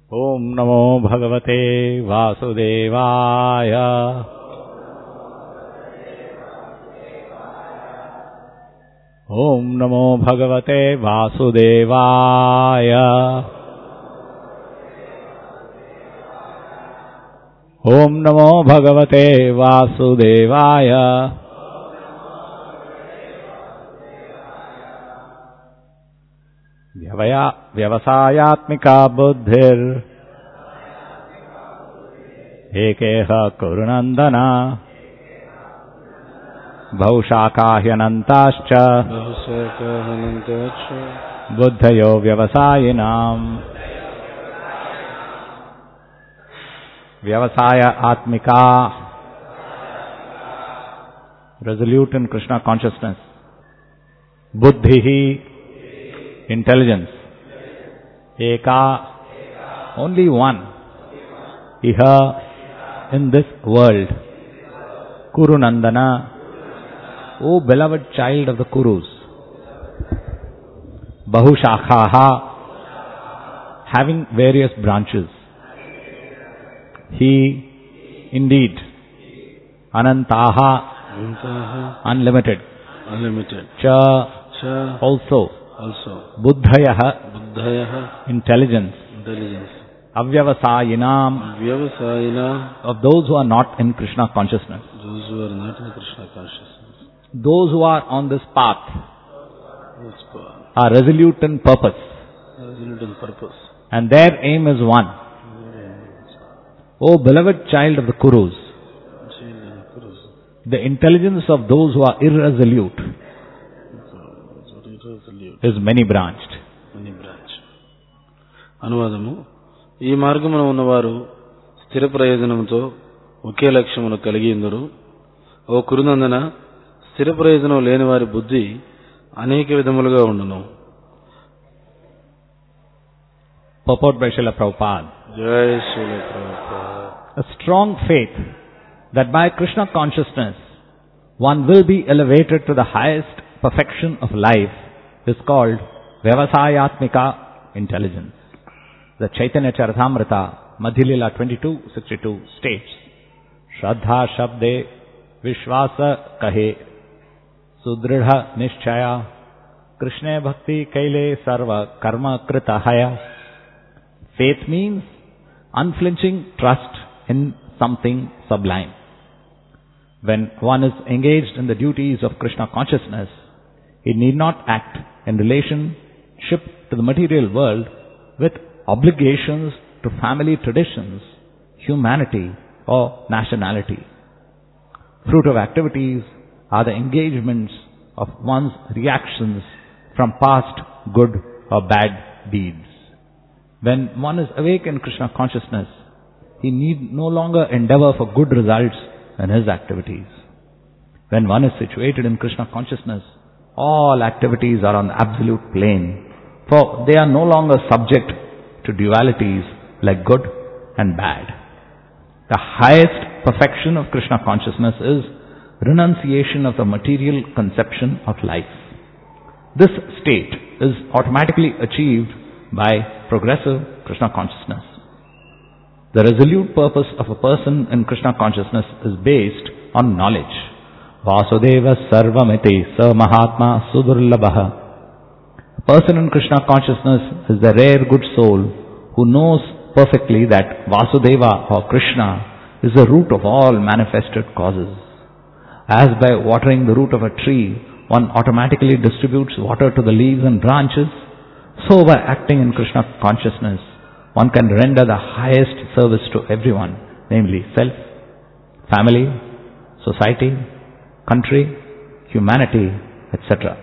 ॐ नमो भगवते वासुदेवाय ॐ नमो भगवते वासुदेवाय ॐ नमो भगवते वासुदेवाय व्यवया व्यवसायात्मिका बुद्धिर् एकेह कुरुनन्दन बहुशाखाह्यनन्ताश्च बहुशाखाहनन्ताच्च बुद्धयो व्यवसायिनाम् व्यवसाय आत्मिका resolute in Krishna consciousness. Buddhi, intelligence. Eka, only one. Iha, in this world. Kuru Nandana, O beloved child of the Kurus. Bahushakhaha, having various branches. He, indeed, Anantaha, Antaha unlimited. unlimited. Cha, Cha also. also Buddhayaha, Buddhayah intelligence. intelligence. Avyavasayinam, Vyavasayina of those who are not in Krishna consciousness. those who are not in Krishna consciousness. Those who are on this path That's power. are resolute in purpose. Resolute in purpose. And their aim is one. O beloved child of the Kurus, Child and Kurus. the intelligence of those who are irresolute So resolute. is many branched. అని branch అనువాదము ఈ మార్గమున ఉన్నవారు స్థిర ప్రయోజనంతో ఒకే లక్ష్యమును కలిగి ఉందరు ఓ కురునందన స్థిర ప్రయోజనం లేని వారి బుద్ధి అనేక విధములుగా ఉండును Purport by Srila Prabhupada. జయ శిల Prabhupada. A strong faith that by Krishna consciousness one will be elevated to the highest perfection of life is called Vyavasayatmika intelligence. The Chaitanya Charitamrita, Madhilila 2262 states, Shraddha Shabde Vishwasa Kahe Sudridha Nishchaya Krishna Bhakti Kaile Sarva Karma Krita Haya Faith means unflinching trust in something sublime. When one is engaged in the duties of Krishna consciousness, he need not act in relationship to the material world with obligations to family traditions, humanity, or nationality. Fruit of activities are the engagements of one's reactions from past good or bad deeds. When one is awake in Krishna consciousness, he need no longer endeavor for good results in his activities. When one is situated in Krishna consciousness, all activities are on the absolute plane, for they are no longer subject to dualities like good and bad. The highest perfection of Krishna consciousness is renunciation of the material conception of life. This state is automatically achieved by progressive Krishna consciousness. The resolute purpose of a person in Krishna consciousness is based on knowledge. Vasudeva sarvamiti sa mahatma sudurlabha. A person in Krishna consciousness is the rare good soul who knows perfectly that Vasudeva or Krishna is the root of all manifested causes. As by watering the root of a tree, one automatically distributes water to the leaves and branches, so by acting in Krishna consciousness, one can render the highest service to everyone, namely self, family, society, country, humanity, etc.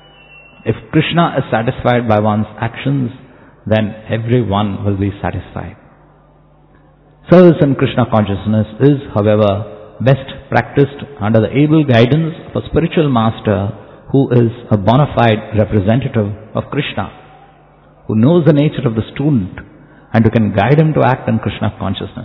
If Krishna is satisfied by one's actions, then everyone will be satisfied. Service in Krishna consciousness is, however, best practiced under the able guidance of a spiritual master who is a bona fide representative of Krishna, who knows the nature of the student and who can guide him to act in Krishna consciousness.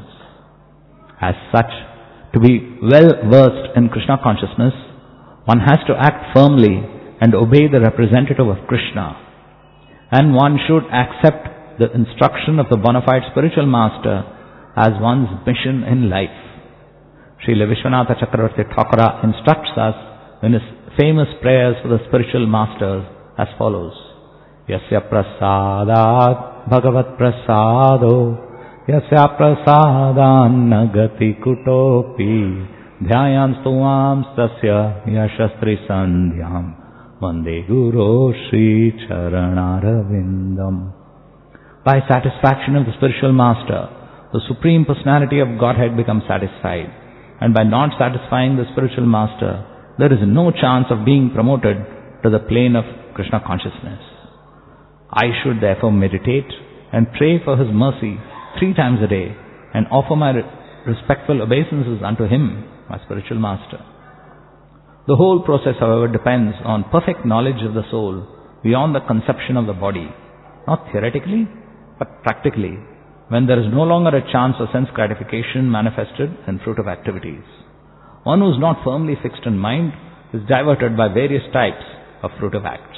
As such, to be well versed in Krishna consciousness, one has to act firmly and obey the representative of Krishna. And one should accept the instruction of the bona fide spiritual master as one's mission in life. Srila Vishwanatha Chakravarti Thakura instructs us in his famous prayers for the spiritual masters as follows. Yasya prasadat bhagavat prasado Yasya prasadan gati kutopi Dhyayan stuvam stasya yashastri sandhyam Vande Guru Sri Charanarvindam By satisfaction of the spiritual master, the Supreme Personality of Godhead becomes satisfied. And by not satisfying the spiritual master, there is no chance of being promoted to the plane of Krishna consciousness. I should therefore meditate and pray for His mercy three times a day and offer my respectful obeisances unto Him, my spiritual master. The whole process, however, depends on perfect knowledge of the soul beyond the conception of the body, not theoretically, but practically, when there is no longer a chance of sense gratification manifested in fruit of activities. One who is not firmly fixed in mind is diverted by various types of fruit of acts.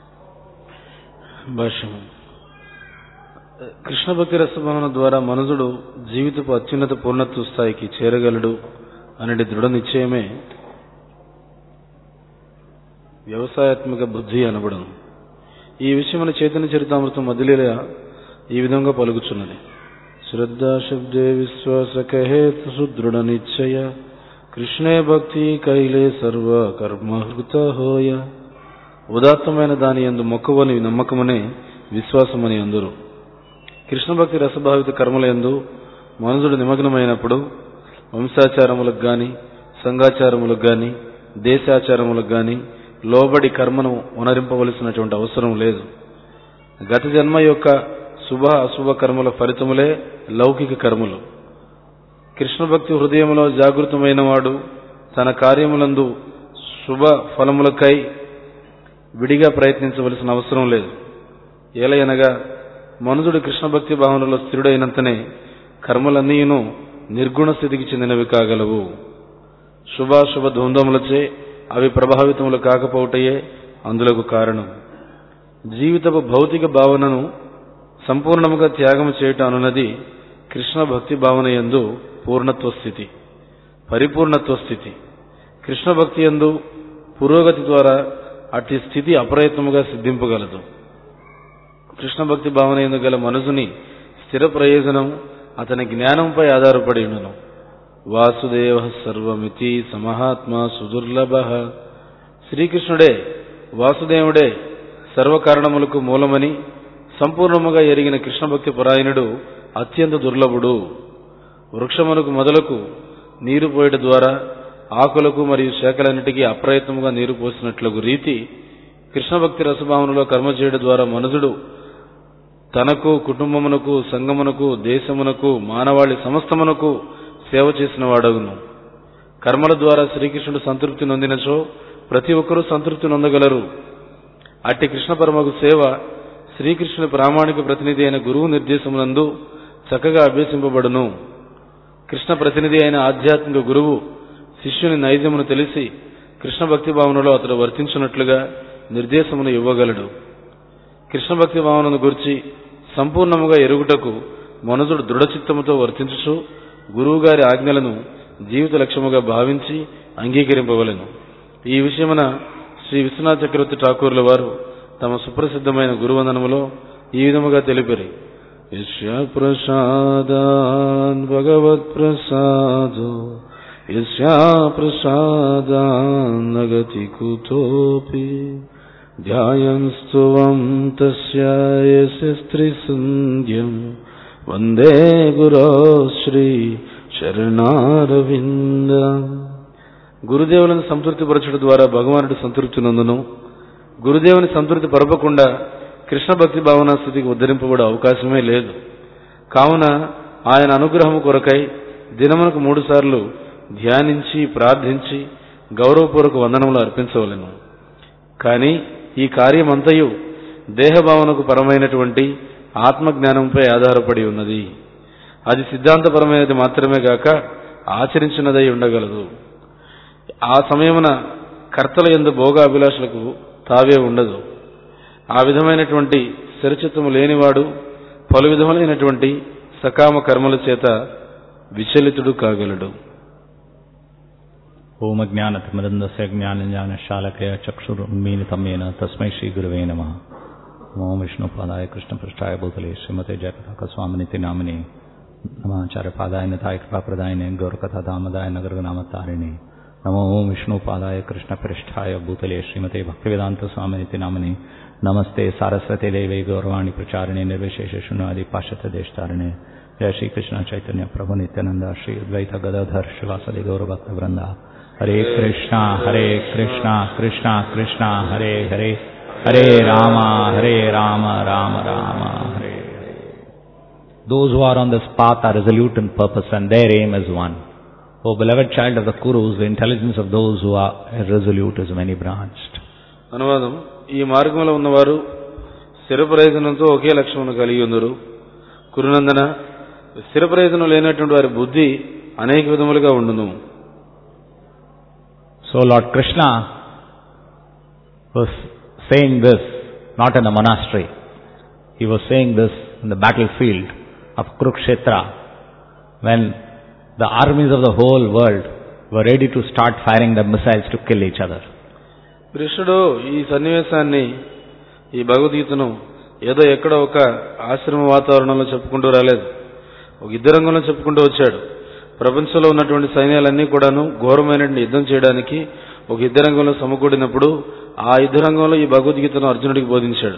భాష్యం కృష్ణ భక్తి రసభవన ద్వారా మనుజుడు జీవితపు అత్యున్నత పూర్ణత్వ స్థాయికి చేరగలడు అనేది దృఢ నిశ్చయమే వ్యవసాయాత్మక బుద్ధి అనబడను ఈ విషయమైన చైతన్య చరితామృతం మదిలీల ఈ విధంగా పలుకుచున్నది శ్రద్ధా శబ్దే విశ్వాస కహేతు సుదృఢ నిశ్చయ కృష్ణే భక్తి కైలే సర్వ కర్మహృత హోయ ఉదాత్తమైన దాని ఎందు మొక్కువని నమ్మకమనే విశ్వాసమని అందరు కృష్ణ భక్తి రసభావిత కర్మల ఎందు మనుషుడు నిమగ్నమైనప్పుడు వంశాచారములకు గాని సంఘాచారములకు గాని దేశాచారములకు గాని లోబడి కర్మను ఉనరింపవలసినటువంటి అవసరం లేదు గత జన్మ యొక్క శుభ అశుభ కర్మల ఫలితములే లౌకిక కర్మలు కృష్ణ భక్తి హృదయంలో జాగృతమైన వాడు తన కార్యములందు శుభ ఫలములకై విడిగా ప్రయత్నించవలసిన అవసరం లేదు ఏలయనగా మనుజుడు కృష్ణ భక్తి భావనలో స్థిరుడైనంతనే కర్మలన్నీను నిర్గుణ స్థితికి చెందినవి కాగలవు శుభాశుభ ద్వంద్వములచే అవి ప్రభావితములు కాకపోవటయే అందులకు కారణం జీవితపు భౌతిక భావనను సంపూర్ణముగా త్యాగం చేయటం అనున్నది కృష్ణ భక్తి భావన ఎందు పూర్ణత్వ స్థితి పరిపూర్ణత్వ స్థితి కృష్ణ భక్తి ఎందు పురోగతి ద్వారా అట్టి స్థితి అప్రయత్నముగా సిద్ధింపగలదు కృష్ణ భక్తి భావన ఎందు గల మనసుని స్థిర ప్రయోజనం అతని జ్ఞానంపై ఆధారపడి ఉండును వాసుదేవ సర్వమితి సమహాత్మ సుదుర్లభ శ్రీకృష్ణుడే వాసుదేవుడే సర్వకారణములకు మూలమని సంపూర్ణముగా ఎరిగిన కృష్ణ భక్తి పరాయణుడు అత్యంత దుర్లభుడు వృక్షమునకు మొదలకు నీరు పోయట ద్వారా ఆకులకు మరియు శాఖలన్నిటికీ అప్రయత్నముగా నీరు పోసినట్లుగు రీతి కృష్ణ భక్తి రసభావనలో కర్మ చేయడం ద్వారా మనుజుడు తనకు కుటుంబమునకు సంఘమునకు దేశమునకు మానవాళి సమస్తమునకు సేవ చేసిన వాడగును కర్మల ద్వారా శ్రీకృష్ణుడు సంతృప్తి నొందినచో ప్రతి ఒక్కరూ సంతృప్తి నొందగలరు అట్టి కృష్ణ పరమకు సేవ శ్రీకృష్ణుని ప్రామాణిక ప్రతినిధి అయిన గురువు నిర్దేశమునందు చక్కగా అభ్యసింపబడును కృష్ణ ప్రతినిధి అయిన ఆధ్యాత్మిక గురువు శిష్యుని నైజమును తెలిసి కృష్ణ భక్తి భావనలో అతడు వర్తించున్నట్లుగా నిర్దేశమును ఇవ్వగలడు కృష్ణ భక్తి భావనను గురించి సంపూర్ణముగా ఎరుగుటకు మనుజుడు దృఢచిత్తముతో వర్తించుచు గురువుగారి ఆజ్ఞలను జీవిత లక్ష్యముగా భావించి అంగీకరింపవలెను ఈ విషయమున శ్రీ విశ్వనాథ చక్రవర్తి ఠాకూర్ల వారు తమ సుప్రసిద్ధమైన గురువందనములో ఈ విధముగా తెలిపారు యస్య ప్రసాదాన్ భగవత్ ప్రసాదో యస్యా ప్రసాదాన్ నగతి కుతోపి ధ్యాయం స్తువం తస్య యస్య స్త్రీసుంద్యం వందే గురో శ్రీ శరణారవింద గురుదేవులను సంతృప్తిపరచడం ద్వారా భగవానుడు సంతృప్తి నందును గురుదేవుని సంతృప్తి పరపకుండా కృష్ణ భక్తి భావనా స్థితికి ఉద్ధరింపబడే అవకాశమే లేదు కావున ఆయన అనుగ్రహము కొరకై దినమునకు మూడు సార్లు ధ్యానించి ప్రార్థించి గౌరవపూర్వక వందనములు అర్పించవలెను కానీ ఈ కార్యమంతయు దేహభావనకు పరమైనటువంటి ఆత్మజ్ఞానంపై ఆధారపడి ఉన్నది అది సిద్ధాంతపరమైనది మాత్రమే గాక ఆచరించినదై ఉండగలదు ఆ సమయమున కర్తల ఎందు భోగాభిలాషలకు తావే ఉండదు ఆ విధమైనటువంటి స్థిరచిత్తము లేనివాడు పలు విధములైనటువంటి సకామ కర్మల చేత విచలితుడు కాగలడు ओम ज्ञानतिमृन्दस्य ज्ञानञ्जानशालकया चक्षुरुन्मीलितं येन तस्मै श्रीगुरवे नमः नमो विष्णुपादाय कृष्णपृष्ठाय भूतले श्रीमते जयपताकस्वामिनिति नामिने नमाचार्यपादाय नताय कृपाप्रदायिने गौरकथादामदाय नगरनामतारिणे नमो विष्णुपादाय कृष्णपृष्ठाय भूतले श्रीमते भक्तिवेदान्तस्वामिनिति नामिने नमस्ते सारस्वते देवे गौरवाणि प्रचारिणे निर्विशेष शून्यादि पाश्चात्य देशतारिणे जय श्री कृष्ण चैतन्य प्रभु नित्यानंद श्री अद्वैत गदाधर शिवासदि गौरभक्त वृंदा हरे कृष्णा हरे कृष्णा कृष्णा कृष्णा हरे हरे हरे राम हरे राम राम राम हरे हरे Those who are on this path are resolute in purpose and their aim is one. O beloved child of the Kurus, the intelligence of those who are irresolute is many branched. అనువాదం ఈ మార్గంలో ఉన్నవారు స్థిర ప్రయోజనంతో ఒకే లక్ష్యమును కలిగి ఉందరు కురునందన స్థిర ప్రయోజనం లేనటువంటి వారి బుద్ధి అనేక విధములుగా ఉండును So Lord Krishna was saying this not in a monastery. He was saying this in the battlefield of Kurukshetra when the armies of the whole world were ready to start firing the missiles to kill each other. కృష్ణుడు ఈ సన్నివేశాన్ని ఈ భగవద్గీతను ఏదో ఎక్కడో ఒక ఆశ్రమ వాతావరణంలో చెప్పుకుంటూ రాలేదు ఒక యుద్ధ రంగంలో చెప్పుకుంటూ వచ్చాడు ప్రపంచంలో ఉన్నటువంటి సైన్యాలన్నీ కూడాను ఘోరమైనటువంటి యుద్ధం చేయడానికి ఒక యుద్ధ రంగంలో సమకూడినప్పుడు ఆ యుద్ధ రంగంలో ఈ భగవద్గీతను అర్జునుడికి బోధించాడు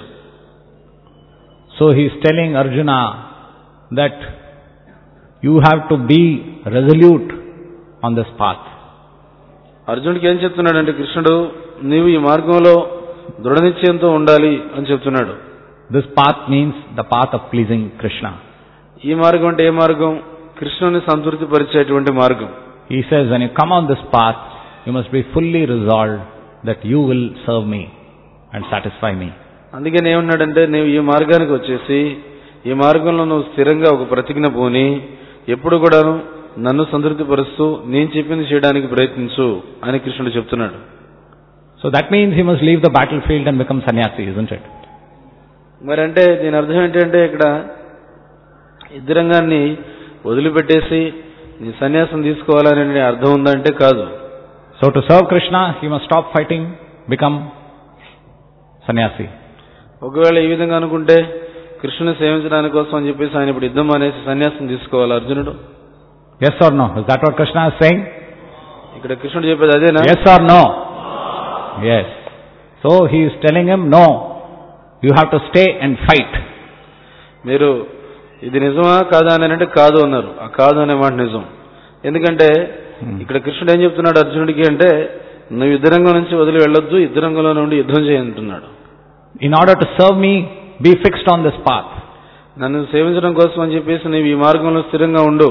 So he is telling Arjuna that you have to be resolute on this path. అర్జునుడికి ఏం చెప్తున్నాడంటే కృష్ణుడు నీవు ఈ మార్గంలో దృఢ నిశ్చయంతో ఉండాలి అని చెప్తున్నాడు This path means the path of pleasing Krishna. ఈ మార్గం అంటే ఏ మార్గం కృష్ణుని సంతృప్తి పరిచేటువంటి మార్గం He says, when you come on this path, you must be fully resolved that you will serve me and satisfy me. అందుకని ఏమన్నాడంటే నీవు ఈ మార్గానికి వచ్చేసి ఈ మార్గంలో నువ్వు స్థిరంగా ఒక ప్రతిజ్ఞ పోని ఎప్పుడు కూడాను నన్ను సంతృప్తిపరుస్తూ నేను చెప్పింది చేయడానికి ప్రయత్నించు అని కృష్ణుడు చెప్తున్నాడు So that means he must leave the battlefield and become sannyasi, isn't it? మరి అంటే దీని అర్థం ఏంటంటే ఇక్కడ యుద్ధరంగాన్ని వదిలిపెట్టేసి నీ సన్యాసం తీసుకోవాలనే అర్థం ఉందంటే కాదు So to serve Krishna, he must stop fighting, become sannyasi. ఒకవేళ ఈ విధంగా అనుకుంటే కృష్ణుని సేవించడానికి కోసం అని చెప్పేసి ఆయన ఇప్పుడు యుద్ధం అనేసి సన్యాసం తీసుకోవాలి అర్జునుడు Yes or no? Is that what Krishna is saying? ఇక్కడ కృష్ణుడు చెప్పేది అదేనా Yes or no? Yes. So he is telling him, no, you have to stay and fight. మీరు ఇది నిజమా కాదా అని అంటే కాదు అన్నారు ఆ కాదు అనే మాట నిజం ఎందుకంటే ఇక్కడ కృష్ణుడు ఏం చెప్తున్నాడు అర్జునుడికి అంటే నువ్వు యుద్ధరంగం నుంచి వదిలి వెళ్ళొద్దు యుద్ధరంగంలో నుండి యుద్ధం చేయంటున్నాడు In order to serve me, be fixed on this path. నన్ను సేవించడం కోసం అని చెప్పేసి నీవు ఈ మార్గంలో స్థిరంగా ఉండు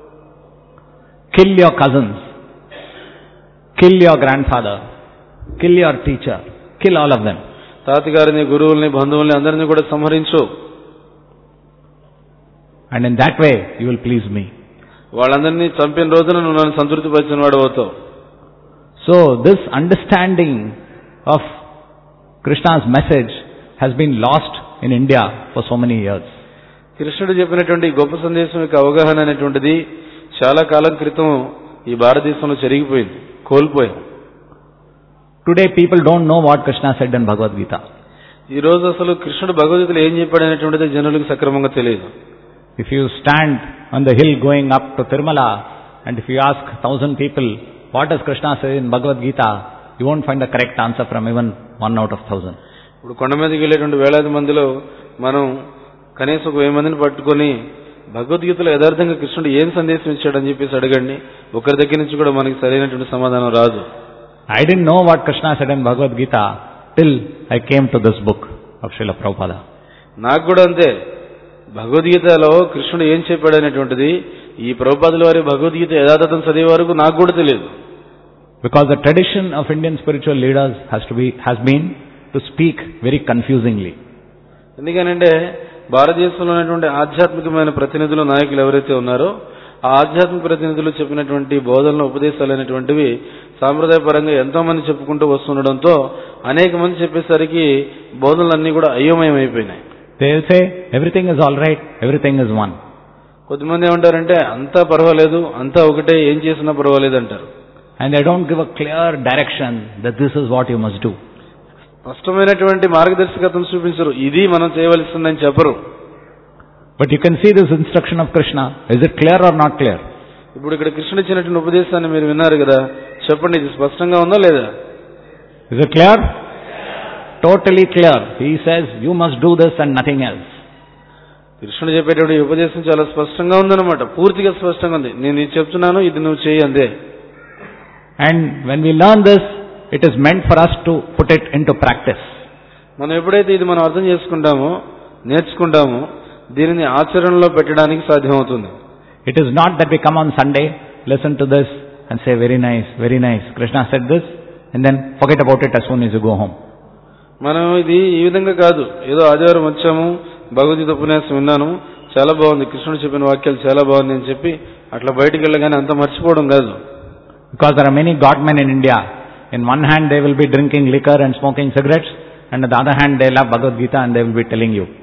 Kill your cousins. Kill your grandfather. Kill your teacher. Kill all of them. తాతగారిని గురువుల్ని బంధువుల్ని అందరినీ కూడా సంహరించు And in that way, you will please me. వాళ్ళందరినీ చంపిన రోజున నువ్వు నన్ను సంతృప్తిపరిచిన వాడు అవుతావు So this understanding of Krishna's message has been lost in India for so many years. కృష్ణుడు చెప్పినటువంటి ఈ గొప్ప సందేశం యొక్క అవగాహన అనేటువంటిది చాలా కాలం క్రితం ఈ భారతదేశంలో జరిగిపోయింది కోల్పోయాం Today people don't know what Krishna said in Bhagavad Gita. ఈ రోజు అసలు కృష్ణుడు భగవద్గీతలో ఏం చెప్పాడు అనేటువంటిది జనులకు సక్రమంగా తెలియదు If you stand on the hill going up to Tirumala and if you ask thousand people, what does Krishna say in Bhagavad Gita, you won't find the correct answer from even one out of thousand. ఇప్పుడు కొండ మీదకి వెళ్ళేటువంటి వేలాది మందిలో మనం కనీసం ఒక వెయ్యి మందిని పట్టుకొని భగవద్గీతలో యథార్థంగా కృష్ణుడు ఏం సందేశం ఇచ్చాడని చెప్పేసి అడగండి ఒకరి దగ్గర నుంచి కూడా మనకి సరైనటువంటి సమాధానం రాదు I didn't know what Krishna said in Bhagavad Gita till I came to this book of Srila Prabhupada. నాకు కూడా అంతే భగవద్గీతలో కృష్ణుడు ఏం చెప్పాడు అనేటువంటిది ఈ ప్రభుపాదుల వారి భగవద్గీత యథాతథం చదివే వరకు నాకు కూడా తెలియదు Because the tradition of Indian spiritual leaders has to be, has been to speak very confusingly. ఎందుకనంటే భారతదేశంలో ఉన్నటువంటి ఆధ్యాత్మికమైన ప్రతినిధులు నాయకులు ఎవరైతే ఉన్నారో ఆ ఆధ్యాత్మిక ప్రతినిధులు చెప్పినటువంటి బోధనలు ఉపదేశాలు అనేటువంటివి సాంప్రదాయపరంగా ఎంతో మంది చెప్పుకుంటూ వస్తుండడంతో అనేక మంది చెప్పేసరికి బోధనలన్నీ కూడా అయోమయం అయిపోయినాయి They will say, everything is alright, everything is one. కొద్దిమంది ఏమంటారంటే అంతా పర్వాలేదు అంతా ఒకటే ఏం చేసినా పర్వాలేదు అంటారు And they don't give a clear direction that this is what you must do. స్పష్టమైనటువంటి మార్గదర్శకత్వం చూపించరు ఇది మనం చేయవలసిందని చెప్పరు But you can see this instruction of Krishna. Is it clear or not clear? ఇప్పుడు ఇక్కడ కృష్ణుడు ఇచ్చినటువంటి ఉపదేశాన్ని మీరు విన్నారు కదా చెప్పండి ఇది స్పష్టంగా ఉందా లేదా Is it clear? Totally clear. He says, you must do this and nothing else. కృష్ణుడు చెప్పేటప్పుడు ఈ ఉపదేశం చాలా స్పష్టంగా ఉందన్నమాట పూర్తిగా స్పష్టంగా ఉంది నేను ఇది చెప్తున్నాను ఇది నువ్వు చేయి అందే And when we learn this, it is meant for us to put it into practice. మనం ఎప్పుడైతే ఇది మనం అర్థం చేసుకుంటామో నేర్చుకుంటామో దీనిని ఆచరణలో పెట్టడానికి సాధ్యమవుతుంది It is not that we come on Sunday, listen to this and say, very nice, very nice. Krishna said this, and then forget about it as soon as you go home. మనం ఇది ఈ విధంగా కాదు ఏదో ఆదివారం వచ్చాము భగవద్గీత ఉపన్యాసం విన్నాను చాలా బాగుంది కృష్ణుడు చెప్పిన వాక్యాలు చాలా బాగుంది అని చెప్పి అట్లా బయటికి వెళ్ళగానే అంత మర్చిపోవడం కాదు Because there are many godmen in India. In one hand they will be drinking liquor and smoking cigarettes, and on the other hand they'll have Bhagavad Gita and they will be telling you.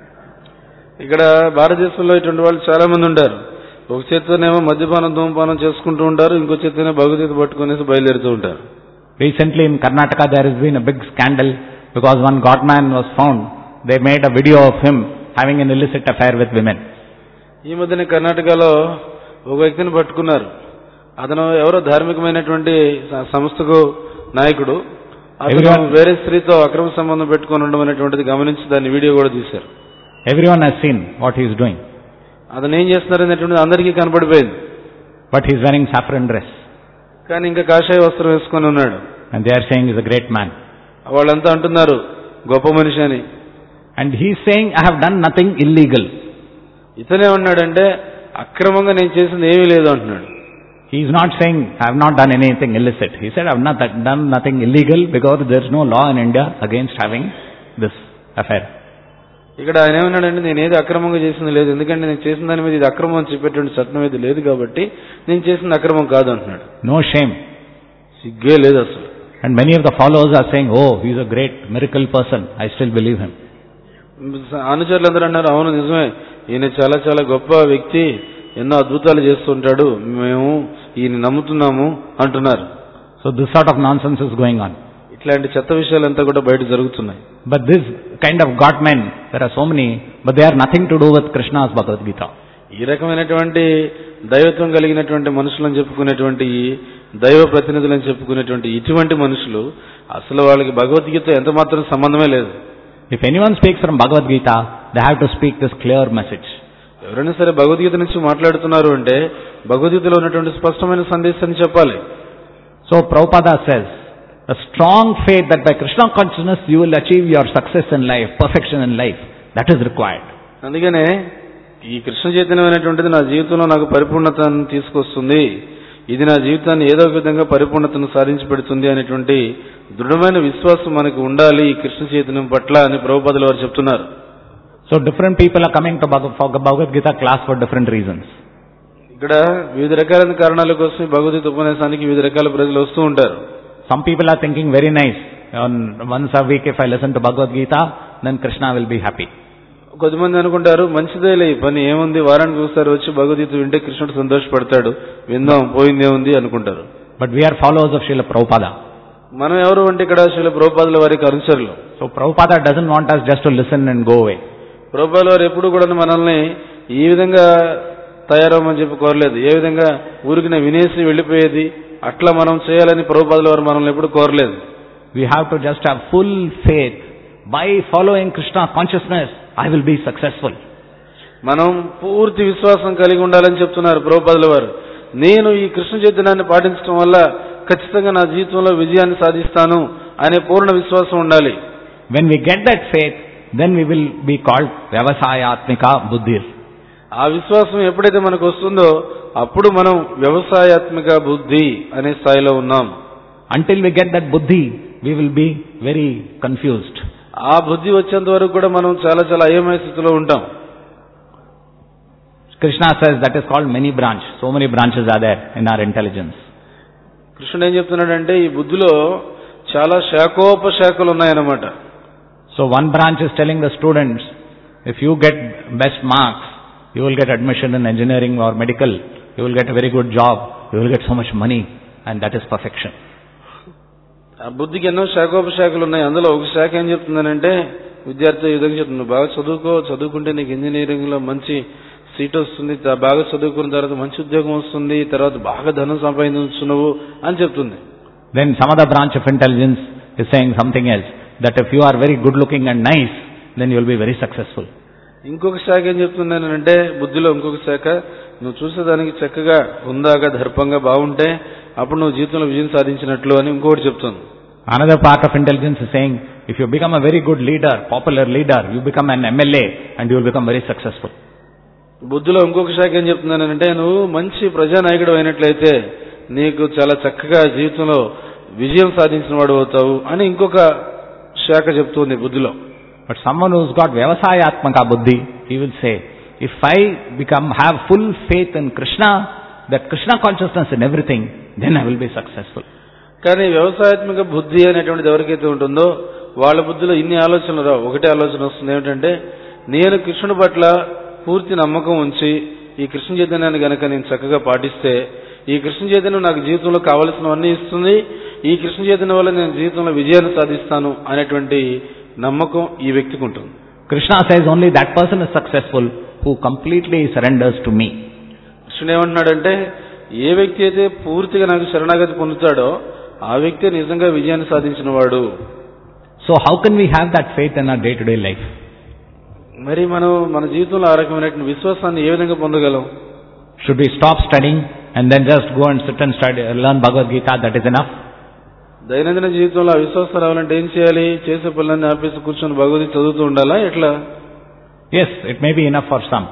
ఇక్కడ భారతదేశంలో ఇటువంటి వాళ్ళు చాలా మంది ఉంటారు ఒక చేత్తోనేమో మద్యపానం ధూమపానం చేసుకుంటూ ఉంటారు ఇంకో చేత్తోనే భగవద్గీత పట్టుకునేసి బయలుదేరుతూ ఉంటారు Recently in Karnataka there has been a big scandal because one godman was found. They made a video of him having an illicit affair with women. ఈ మధ్యన కర్ణాటకలో ఒక వ్యక్తిని పట్టుకున్నారు అతను ఎవరో ధార్మికమైనటువంటి స- సంస్థకు నాయకుడు అతను Everyone- వేరే స్త్రీతో అక్రమ సంబంధం పెట్టుకొని ఉండడం అనేటువంటిది గమనించి దాన్ని వీడియో కూడా తీశారు Everyone has seen what he is doing. అతను ఏం చేస్తున్నారు అనేటువంటిది అందరికీ కనపడిపోయింది But he is wearing saffron dress. కానీ ఇంకా కాషాయ వస్త్రం వేసుకొని ఉన్నాడు And they are saying he's a great man. వాళ్ళంతా అంటున్నారు గొప్ప మనిషి అని And he is saying, I have done nothing illegal. ఇతనే ఉన్నాడంటే అక్రమంగా నేను చేసింది ఏమీ లేదు అంటున్నాడు He is not saying, I have not done anything illicit. He said, I have not done nothing illegal because there is no law in India against having this affair. ఇక్కడ ఆయన ఏమన్నాడంటే నేను ఏది అక్రమంగా చేసింది లేదు ఎందుకంటే నేను చేసిన దాని మీద ఇది అక్రమం అని చెప్పేటువంటి చట్టం ఏది లేదు కాబట్టి నేను చేసింది అక్రమం కాదు అంటున్నాడు No shame. సిగ్గే లేదు అసలు And many of the followers are saying, oh, he is a great miracle person. I still believe him. అనుచరులు అందరూ అన్నారు అవును నిజమే ఈయన చాలా చాలా గొప్ప వ్యక్తి ఎన్నో అద్భుతాలు చేస్తుంటాడు మేము ఈయన నమ్ముతున్నాము అంటున్నారు So this sort of nonsense is going on. ఇట్లాంటి చెత్త విషయాలంతా కూడా బయట జరుగుతున్నాయి But this kind of God men, there are so many, but they are nothing to do with Krishna's Bhagavad Gita. ఈ రకమైనటువంటి దైవత్వం కలిగినటువంటి మనుషులని చెప్పుకునేటువంటి ఈ దైవ ప్రతినిధులని చెప్పుకునేటువంటి ఇటువంటి మనుషులు అసలు వాళ్ళకి భగవద్గీత ఎంత మాత్రం సంబంధమే లేదు If anyone speaks from Bhagavad Gita, they have to speak this clear message. ఎవరైనా సరే భగవద్గీత నుంచి మాట్లాడుతున్నారు అంటే భగవద్గీతలో ఉన్నటువంటి స్పష్టమైన సందేశాన్ని చెప్పాలి So Prabhupada says, a strong faith that by Krishna consciousness you will achieve your success in life, perfection in life, that is required. అందుకనే ఈ కృష్ణ చైతన్యం అనేటువంటిది నా జీవితంలో నాకు పరిపూర్ణతను తీసుకొస్తుంది ఇది నా జీవితాన్ని ఏదో ఒక విధంగా పరిపూర్ణతను సాధించి పెడుతుంది అనేటువంటి దృఢమైన విశ్వాసం మనకు ఉండాలి ఈ కృష్ణ చైతన్యం పట్ల అని ప్రభుపదుల వారు చెప్తున్నారు So different people are coming to Bhagavad, for Bhagavad Gita class for different reasons. ఇక్కడ వివిధ రకాలైన కారణాల కోసం ఈ భగవద్గీత ఉపన్యాసానికి వివిధ రకాల ప్రజలు వస్తూ ఉంటారు Some people are thinking very nice. On once a week if I listen to Bhagavad Gita, then Krishna will be happy. కొద్దిమంది అనుకుంటారు మంచిదేలే ఈ పని ఏముంది వారానికి ఒకసారి వచ్చి భగవద్గీత వింటే కృష్ణుడు సంతోషపడతాడు విందాం పోయిందే ఉంది అనుకుంటారు But we are followers of Srila Prabhupada. మనం ఎవరు అంటే ఇక్కడ శిల ప్రభుపాదుల వారికి అనుచరులు So Prabhupada doesn't want us just to listen and go away. ప్రభుపాదుల వారు ఎప్పుడు కూడా మనల్ని ఈ విధంగా తయారవమని చెప్పి కోరలేదు ఏ విధంగా ఊరికిన వినేసి వెళ్ళిపోయేది అట్లా మనం చేయాలని ప్రభుపాదుల వారు మనల్ని ఎప్పుడు కోరలేదు We have to just have full faith. By following Krishna consciousness, I will be successful. మనం పూర్తి విశ్వాసం కలిగి ఉండాలని చెప్తున్నారు ప్రభుపాదుల వారు నేను ఈ కృష్ణ చైతన్యాన్ని పాటించడం వల్ల ఖచ్చితంగా నా జీవితంలో విజయాన్ని సాధిస్తాను అనే పూర్ణ విశ్వాసం ఉండాలి When we get that faith, then we will be called Vyavasayatmika Buddhir. ఆ విశ్వాసం ఎప్పుడైతే మనకు వస్తుందో అప్పుడు మనం వ్యవసాయాత్మక బుద్ధి అనే స్థాయిలో ఉన్నాం Until we get that buddhi, we will be very confused. ఆ బుద్ధి వచ్చేంత వరకు కూడా మనం చాలా చాలా అయోమయ స్థితిలో ఉంటాం Krishna says that is called many branch. So many branches are there in our intelligence. కృష్ణుడు ఏం చెప్తున్నాడంటే ఈ బుద్ధిలో చాలా శాఖోపశాఖలు ఉన్నాయన్నమాట So one branch is telling the students If you get best marks, you will get admission in engineering or medical. You will get a very good job. You will get so much money. And that is perfection. ఆ బుద్ధికి ఎన్నో శాఖోపశాఖలు ఉన్నాయి అందులో ఒక శాఖ ఏం చెప్తుందనంటే విద్యార్థి ఈ విధంగా చెప్తుంది బాగా చదువుకో చదువుకుంటే నీకు ఇంజనీరింగ్ లో మంచి సీట్ వస్తుంది త- బాగా చదువుకున్న తర్వాత మంచి ఉద్యోగం వస్తుంది తర్వాత బాగా ధనం సంపాదించు నువ్వు అని చెప్తుంది Then some other branch of intelligence is saying something else. That if you are very good looking and nice, then you will be very successful. ఇంకొక శాఖ ఏం చెప్తుందనంటే బుద్ధిలో ఇంకొక శాఖ నువ్వు చూసేదానికి చక్కగా హుందాగా దర్పంగా బాగుంటే అప్పుడు నువ్వు జీవితంలో విజయం సాధించినట్లు అని ఇంకోటి చెప్తుంది Another part of intelligence is saying, if you become a very good leader, popular leader, you become an MLA and you will become very successful. బుద్ధిలో ఇంకొక శాఖ ఏం చెప్తున్నానంటే నువ్వు మంచి ప్రజానాయకుడు అయినట్లయితే నీకు చాలా చక్కగా జీవితంలో విజయం సాధించిన వాడు అవుతావు అని ఇంకొక శాఖ చెప్తుంది బుద్ధిలో But someone who's got Vyavasayatmaka buddhi, he will say, if I become, have full faith in Krishna, that Krishna consciousness in everything, then I will be successful. కానీ వ్యవసాయాత్మక బుద్ధి అనేటువంటిది ఎవరికైతే ఉంటుందో వాళ్ళ బుద్ధిలో ఇన్ని ఆలోచనలు రావు ఒకటే ఆలోచన వస్తుంది ఏమిటంటే నేను కృష్ణుడి పట్ల పూర్తి నమ్మకం ఉంచి ఈ కృష్ణ చైతన్యాన్ని గనక నేను చక్కగా పాటిస్తే ఈ కృష్ణ చైతన్యం నాకు జీవితంలో కావలసినవన్నీ ఇస్తుంది ఈ కృష్ణ చైతన్యం వల్ల నేను జీవితంలో విజయాన్ని సాధిస్తాను అనేటువంటి నమ్మకం ఈ వ్యక్తికి ఉంటుంది Krishna says only that person is successful who completely surrenders to me. కృష్ణుడు ఏమంటున్నాడంటే ఏ వ్యక్తి అయితే పూర్తిగా నాకు శరణాగతి పొందుతాడో ఆ వ్యక్తి నిజంగా విజయాన్ని సాధించిన వాడు So how can we have that faith in our day-to-day life? మరి మనం మన జీవితంలో ఆ రకమైనటువంటి విశ్వాసాన్ని ఏ విధంగా పొందగలం Should we stop studying and then just go and sit and study, learn Bhagavad Gita, that is enough? దైనందిన జీవితంలో ఆ విశ్వాసం రావాలంటే ఏం చేయాలి చేసే పనులన్నీ ఆపేసి కూర్చొని భగవద్గీత చదువుతూ ఉండాలా ఎట్లా Yes, it may be enough for some.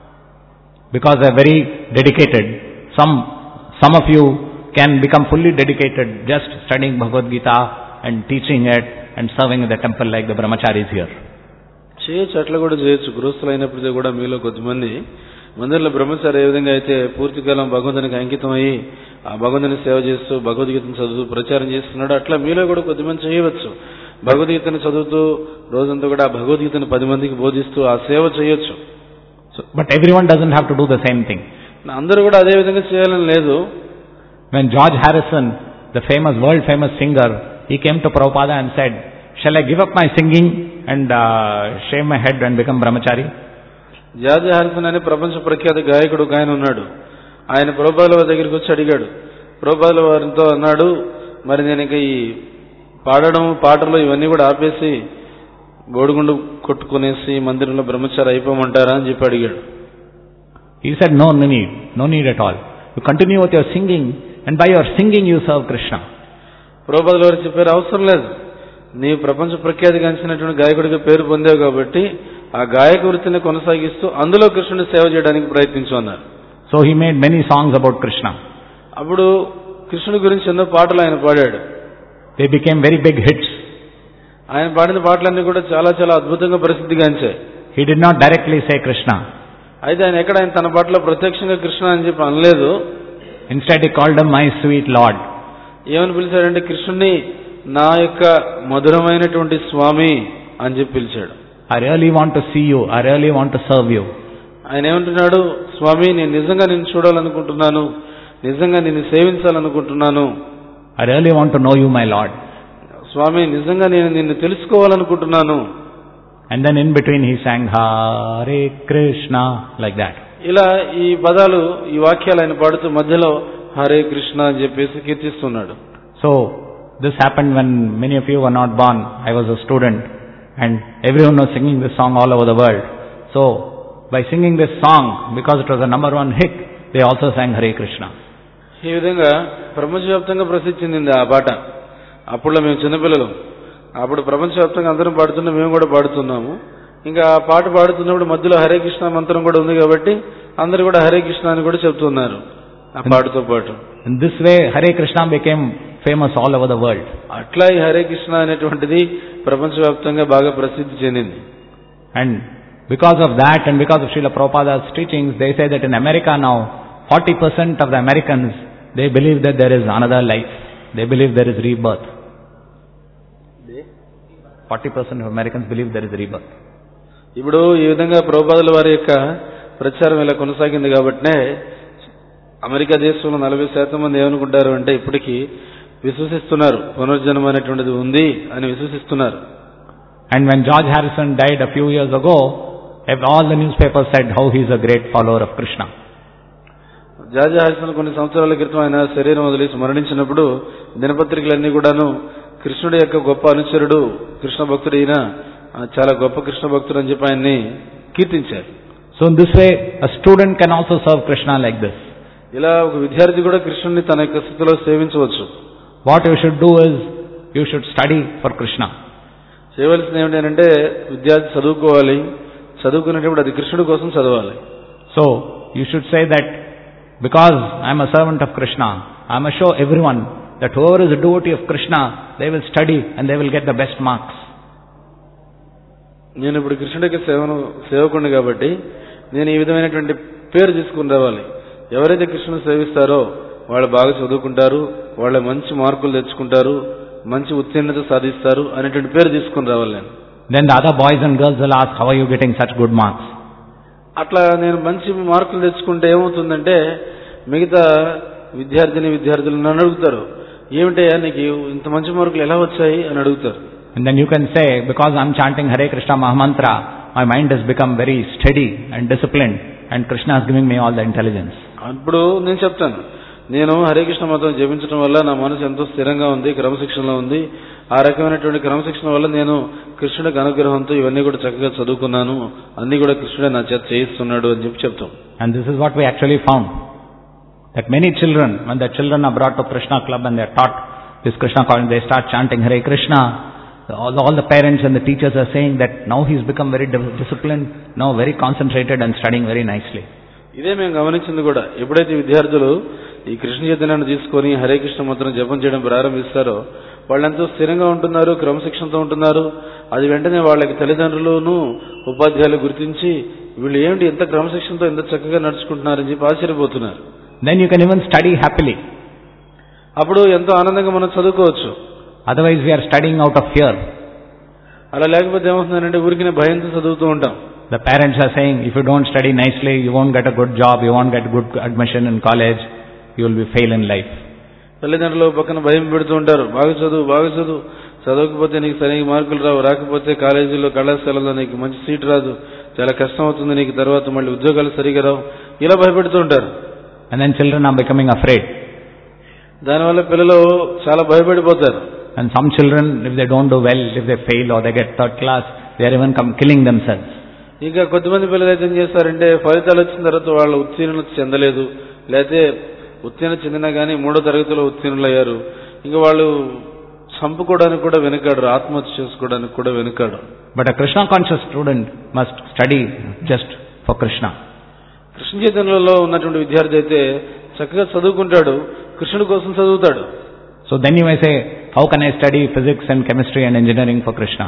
Because they are very dedicated. Some, some of you can become fully dedicated just studying Bhagavad Gita and teaching it and serving in the temple like the brahmacharis here. చేయొచ్చు అట్లా కూడా చేయొచ్చు గృహస్థులు అయినప్పటికీ కూడా మీలో కొద్దిమంది మందిరంలో బ్రహ్మచారి ఏ విధంగా అయితే పూర్తికాలం భగవంతునికి అంకితం అయ్యి ఆ భగవంతుని సేవ చేస్తూ భగవద్గీతను చదువుతూ ప్రచారం చేస్తున్నాడు అట్లా మీలో కూడా కొద్దిమంది చేయవచ్చు భగవద్గీతను చదువుతూ రోజంతా కూడా ఆ భగవద్గీతను పది మందికి బోధిస్తూ ఆ సేవ చేయొచ్చు So, but everyone doesn't have to do the same thing. అందరూ కూడా అదే విధంగా చేయాలని లేదు When George Harrison, the famous, world famous singer, he came to Prabhupada and said, shall I give up my singing and uh, shave my head and become brahmachari? George Harrison అనే ప్రపంచ ప్రఖ్యాత గాయకుడు ఒక ఆయన ఉన్నాడు ఆయన ప్రభుపాదుల వారి దగ్గరికి వచ్చి అడిగాడు ప్రభుపాదుల వారితో అన్నాడు మరి నేను ఇక ఈ పాడడం పాటలు ఇవన్నీ కూడా ఆపేసి బోడిగుండు కొట్టుకునేసి మందిరంలో బ్రహ్మచారి అయిపోమంటారా అని చెప్పి అడిగాడు He said, no, no need, no need at all. You continue with your singing and by your singing you serve Krishna. ప్రభుపాదుల వారు చెప్పారు అవసరం లేదు నీ ప్రపంచ ప్రఖ్యాతిగాంచినటువంటి గాయకుడిగా పేరు పొందావు కాబట్టి ఆ గాయక వృత్తిని కొనసాగిస్తూ అందులో కృష్ణుని సేవ చేయడానికి ప్రయత్నించు అన్నారు So he made many songs about Krishna. అప్పుడు కృష్ణుడి గురించి ఎన్నో పాటలు ఆయన పాడాడు They became very big hits. ఆయన పాడిన పాటలన్నీ కూడా చాలా చాలా అద్భుతంగా ప్రసిద్ధిగాంచాయి He did not directly say Krishna. అయితే ఆయన ఎక్కడ ఆయన తన పాటలో ప్రత్యక్షంగా కృష్ణ అని చెప్పి అనలేదు Instead he called him my sweet Lord. ఏమని పిలిచాడంటే కృష్ణుని నా యొక్క మధురమైనటువంటి స్వామి అని చెప్పి పిలిచాడు I really want to see you. I really want to serve you. ఆయన ఏమంటున్నాడు స్వామి నేను నిజంగా నిన్ను చూడాలనుకుంటున్నాను నిజంగా నిన్ను సేవించాలనుకుంటున్నాను I really want to know you, my Lord. స్వామి నిజంగా నేను నిన్ను తెలుసుకోవాలనుకుంటున్నాను And then in between he sang Hare Krishna like that. ఇలా ఈ పదాలు ఈ వాక్యాలు ఆయన పాడుతూ మధ్యలో హరే కృష్ణ అని చెప్పేసి కీర్తిస్తున్నాడు So this happened when many of you were not born. I was a student and everyone was singing this song all over the world. So by singing this song, because it was a number one hit, they also sang Hare Krishna. ఈ విధంగా ప్రపంచవ్యాప్తంగా ప్రసిద్ధి చెందింది ఆ పాట అప్పుడులో మేము చిన్నపిల్లలు అప్పుడు ప్రపంచవ్యాప్తంగా అందరం పాడుతున్నా మేము కూడా పాడుతున్నాము ఇంకా ఆ పాట పాడుతున్నప్పుడు మధ్యలో హరే కృష్ణ మంత్రం కూడా ఉంది కాబట్టి అందరూ కూడా హరే కృష్ణ అని కూడా చెప్తున్నారు ఆ పాటతో పాటు In this way, Hare Krishna became famous all over the world. అట్లా ఈ హరే కృష్ణ అనేటువంటిది ప్రపంచవ్యాప్తంగా బాగా ప్రసిద్ధి చెందింది And because of that and because of Srila Prabhupada's teachings, they say that in America now, 40% of the Americans, they believe that there is another life. They believe there is rebirth. 40% of Americans believe there is rebirth. ఇప్పుడు ఈ విధంగా ప్రభుపాదుల వారి యొక్క ప్రచారం ఇలా కొనసాగింది కాబట్టినే America దేశంలో నలభై శాతం మంది ఏమనుకుంటారు అంటే ఇప్పటికీ విశ్వసిస్తున్నారు పునర్జన్మ అనేటువంటిది ఉంది అని విశ్వసిస్తున్నారు And when George Harrison died a few years ago, ev- all the newspapers said how he is a great follower of Krishna. George Harrison కొన్ని సంవత్సరాల క్రితం ఆయన శరీరం వదిలేసి మరణించినప్పుడు దినపత్రికలన్నీ కూడాను కృష్ణుడి యొక్క గొప్ప అనుచరుడు కృష్ణ భక్తుడు ఈయన ఆ, చాలా గొప్ప కృష్ణ భక్తుడు అని చెప్పి ఆయన్ని కీర్తించారు So in this way, a student can also serve Krishna like this. ఇలా ఒక విద్యార్థి కూడా కృష్ణుడిని తన యొక్క స్థితిలో సేవించవచ్చు What you should do is, you should study for Krishna. చేయవలసింది ఏమిటంటే విద్యార్థి చదువుకోవాలి చదువుకునేటప్పుడు అది కృష్ణుడి కోసం చదవాలి So, you should say that because I am a servant of Krishna, I must show everyone that whoever is a devotee of Krishna, they will study and they will get the best marks. నేను ఇప్పుడు కృష్ణుడికి సేవను సేవకుడిని కాబట్టి నేను ఈ విధమైనటువంటి పేరు తీసుకుని రావాలి ఎవరైతే కృష్ణుని సేవిస్తారో వాళ్ళు బాగా చదువుకుంటారు వాళ్ళ మంచి మార్కులు తెచ్చుకుంటారు మంచి ఉత్తీర్ణత సాధిస్తారు అనేటువంటి పేరు తీసుకుని రావాలి నేను Then the other boys and girls will ask, how are you getting such good marks? అట్లా నేను మంచి మార్కులు తెచ్చుకుంటే ఏమవుతుందంటే మిగతా విద్యార్థిని విద్యార్థులు నన్ను అడుగుతారు ఏమిటయ్యా నీకు ఇంత మంచి మార్కులు ఎలా వచ్చాయి అని అడుగుతారు And then you can say, because I'm chanting Hare Krishna Mahamantra, my mind has become very steady and disciplined and Krishna is giving me all the intelligence. అప్పుడు నేను చెప్తాను నేను హరే కృష్ణ మతం జపించడం వల్ల నా మనసు ఎంతో స్థిరంగా ఉంది క్రమశిక్షణలో ఉంది ఆ రకమైనటువంటి క్రమశిక్షణ వల్ల నేను కృష్ణుడికి అనుగ్రహంతో ఇవన్నీ కూడా చక్కగా చదువుకున్నాను అన్ని కూడా కృష్ణుడే నా చేత చేయిస్తున్నాడు అని చెప్పి చెప్తాం And this is what we actually found. That many children, when the children are brought to Krishna club and they are taught this Krishna calling, they start chanting Hare Krishna. All, all the parents and the teachers are saying that now he's become very di- disciplined, now very concentrated and studying very nicely. ఇదే మేము గమనించింది కూడా ఎప్పుడైతే విద్యార్థులు ఈ కృష్ణ చైతన్యాన్ని తీసుకొని హరే కృష్ణ మంత్రం జపం చేయడం ప్రారంభిస్తారో వాళ్ళెంతో స్థిరంగా ఉంటున్నారు క్రమశిక్షణతో ఉంటున్నారు అది వెంటనే వాళ్ళకి తల్లిదండ్రులను ఉపాధ్యాయులు గుర్తించి వీళ్ళు ఏమిటి ఎంత క్రమశిక్షణతో ఎంత చక్కగా నడుచుకుంటున్నారని చెప్పి ఆశ్చర్యపోతున్నారు Then you can even study happily. అప్పుడు ఎంతో ఆనందంగా మనం చదువుకోవచ్చు Otherwise we are studying out of fear. అలా లేకపోతే ఏమవుతుందంటే ఊరికి భయంతో చదువుతూ ఉంటాం The parents are saying, if you don't study nicely, you won't get a good job, you won't get good admission in college, you will be fail in life. తల్లిదండ్రులు పక్కన భయం పెడుతూ ఉంటారు బాగా చదువు బాగా చదువు చదవకపోతే నీకు సరిగ్గా మార్కులు రావు రాకపోతే కాలేజీలో కళాశాలలో నీకు మంచి సీట్ రాదు చాలా కష్టం అవుతుంది నీకు తర్వాత మళ్ళీ ఉద్యోగాలు సరిగా రావు ఇలా భయపెడుతూ ఉంటారు And then children are becoming afraid. దానివల్ల పిల్లలు చాలా భయపడిపోతారు And some children, if they don't do well, if they fail or they get third class, they are even come killing themselves. ఇంకా కొద్దిమంది పిల్లలు అయితే ఏం చేస్తారంటే ఫలితాలు వచ్చిన తర్వాత వాళ్ళు ఉత్తీర్ణత చెందలేదు లేకపోతే ఉత్తీర్ణ చెందినా కానీ మూడో తరగతిలో ఉత్తీర్ణులు అయ్యారు ఇంకా వాళ్ళు చంపుకోవడానికి కూడా వెనుకాడు ఆత్మహత్య చేసుకోవడానికి కూడా వెనుకాడు But a Krishna conscious student must study just for Krishna. Krishna చైతన్యంలో ఉన్నటువంటి విద్యార్థి అయితే చక్కగా చదువుకుంటాడు కృష్ణుడి కోసం చదువుతాడు So then you may say, how can I study physics and chemistry and engineering for Krishna?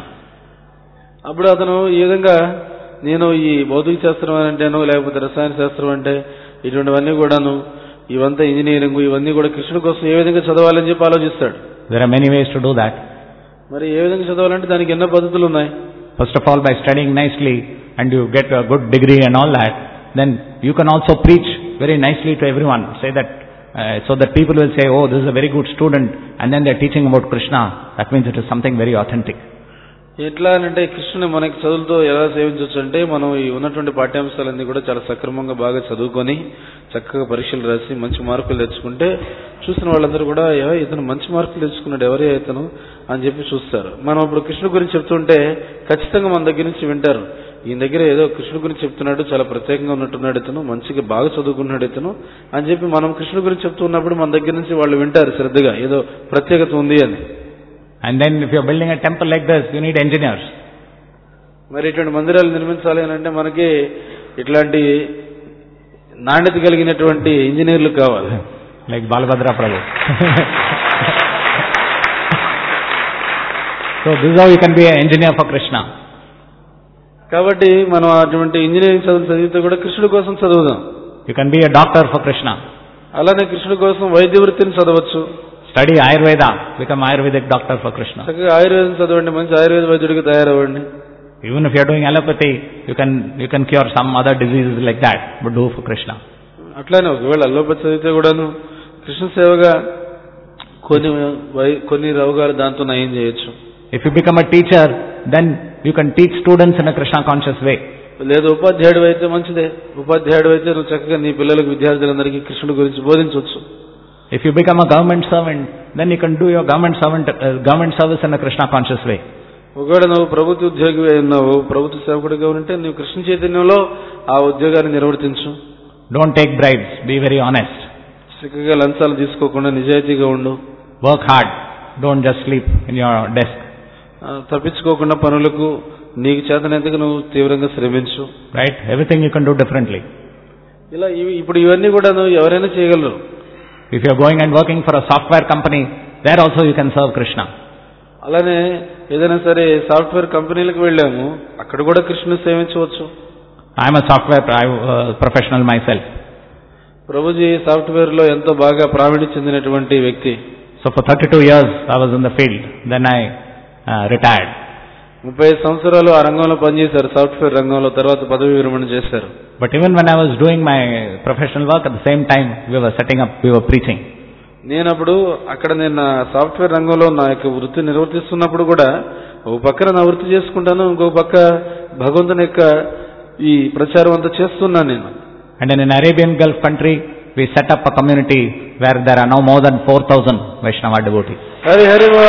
అప్పుడు అతను ఈ విధంగా నేను ఈ భౌతిక శాస్త్రం అని అంటేనో లేకపోతే రసాయన శాస్త్రం అంటే ఇటువంటివన్నీ కూడాను ఇవంతా ఇంజనీరింగ్ ఇవన్నీ కూడా కృష్ణుడి కోసం ఏ విధంగా చదవాలని చెప్పి ఆలోచిస్తాడు There are many ways to do that. మరి ఏ విధంగా చదవాలంటే దానికి ఎన్నో పద్ధతులు ఉన్నాయి First of all, by studying nicely and you get a good degree and all that, then you can also preach very nicely to everyone. Say that, uh, so that people will say, oh, this is a very good student, and then they're teaching about Krishna. That means it is something very authentic. ఎట్లా అంటే కృష్ణుని మనకి చదువులతో ఎలా సేవించవచ్చు అంటే మనం ఈ ఉన్నటువంటి పాఠ్యాంశాలన్నీ కూడా చాలా సక్రమంగా బాగా చదువుకొని చక్కగా పరీక్షలు రాసి మంచి మార్కులు తెచ్చుకుంటే చూసిన వాళ్ళందరూ కూడా "ఏ, ఇతను మంచి మార్కులు తెచ్చుకున్నాడు ఎవరే ఇతను అని చెప్పి చూస్తారు మనం ఇప్పుడు కృష్ణుడి గురించి చెప్తుంటే ఖచ్చితంగా మన దగ్గర నుంచి వింటారు ఈయన దగ్గర ఏదో కృష్ణుడి గురించి చెప్తున్నాడు చాలా ప్రత్యేకంగా ఉన్నట్టున్నాడు ఇతను మంచిగా బాగా చదువుకున్నాడు ఇతను అని చెప్పి మనం కృష్ణుడి గురించి చెప్తున్నప్పుడు మన దగ్గర నుంచి వాళ్ళు వింటారు శ్రద్ధగా ఏదో ప్రత్యేకత ఉంది అని And then if you're building a temple like this, you need engineers. మరి ఇటువంటి మందిరాలు నిర్మించాలి అని అంటే మనకి ఇట్లాంటి నాణ్యత కలిగినటువంటి ఇంజనీర్లు కావాలి Like Balabhadra Prabhu. so this is how you can be an engineer for Krishna. కాబట్టి మనం అటువంటి ఇంజనీరింగ్ చదువులు చదివితే కూడా కృష్ణుడి కోసం చదువుదాం You can be a doctor for Krishna. అలానే కృష్ణుడి కోసం వైద్య వృత్తిని చదవచ్చు Study Ayurveda, become Ayurvedic doctor for Krishna. చక్కగా ఆయుర్వేదం చదవండి మంచి Ayurveda వైద్యుడికి తయారవ్వండి Even if you are doing allopathy, you can, you can cure some other diseases like that, but do for Krishna. అట్లానే ఒకవేళ అల్లోపతి చదివితే కూడాను కృష్ణ సేవగా కొన్ని వై- కొన్ని రోగాలు దాంతో నయం చేయొచ్చు If you become a teacher, then you can teach students in a Krishna conscious way. లేదు ఉపాధ్యాయుడు అయితే మంచిదే ఉపాధ్యాయుడు అయితే నువ్వు చక్కగా నీ పిల్లలకు విద్యార్థులందరికీ కృష్ణుడి గురించి బోధించవచ్చు If you become a government servant, then you can do your government servant, uh, government service in a Krishna conscious way. ఒకవేళ నువ్వు ప్రభుత్వ ఉద్యోగి అయి ఉన్నావు ప్రభుత్వ సేవకుడిగా ఉంటే నువ్వు కృష్ణ చైతన్యంలో ఆ ఉద్యోగాన్ని నిర్వర్తించు Don't take bribes. Be very honest. చక్కగా లంచాలు తీసుకోకుండా నిజాయితీగా ఉండు Work hard. Don't just sleep in your desk. ఆ, తప్పించుకోకుండా పనులకు నీకు చేతనైతే నువ్వు తీవ్రంగా శ్రమించు Right? Everything you can do differently. ఇలా ఇవి- ఇప్పుడు ఇవన్నీ కూడా నువ్వు ఎవరైనా చేయగలరు If you are going and working for a software company, there also you can serve Krishna. అలానే ఏదైనా సరే సాఫ్ట్వేర్ కంపెనీలకు వెళ్ళాము అక్కడ కూడా కృష్ణుని సేవించవచ్చు I am a software pri- uh, professional myself. Prabhuji software లో ఎంతో బాగా ప్రావీణ్యం చెందినటువంటి వ్యక్తి So for 32 years I was in the field. Then I uh, retired. ముప్పై ఐదు సంవత్సరాలు ఆ రంగంలో పనిచేశారు సాఫ్ట్వేర్ రంగంలో తర్వాత పదవి విరమణ చేశారు But even when I was doing my professional work, at the same time we were setting up, we were preaching. నేను అప్పుడు అక్కడ నేను నా సాఫ్ట్వేర్ రంగంలో నా యొక్క వృత్తి నిర్వర్తిస్తున్నప్పుడు కూడా ఒక పక్కన నా వృత్తి చేసుకుంటాను ఇంకొక పక్క భగవంతుని యొక్క ఈ ప్రచారం అంతా చేస్తున్నాను నేను And in an Arabian Gulf country, we set up a community where there are now more than 4,000 Vaishnava devotees. Hari Hari బోల్.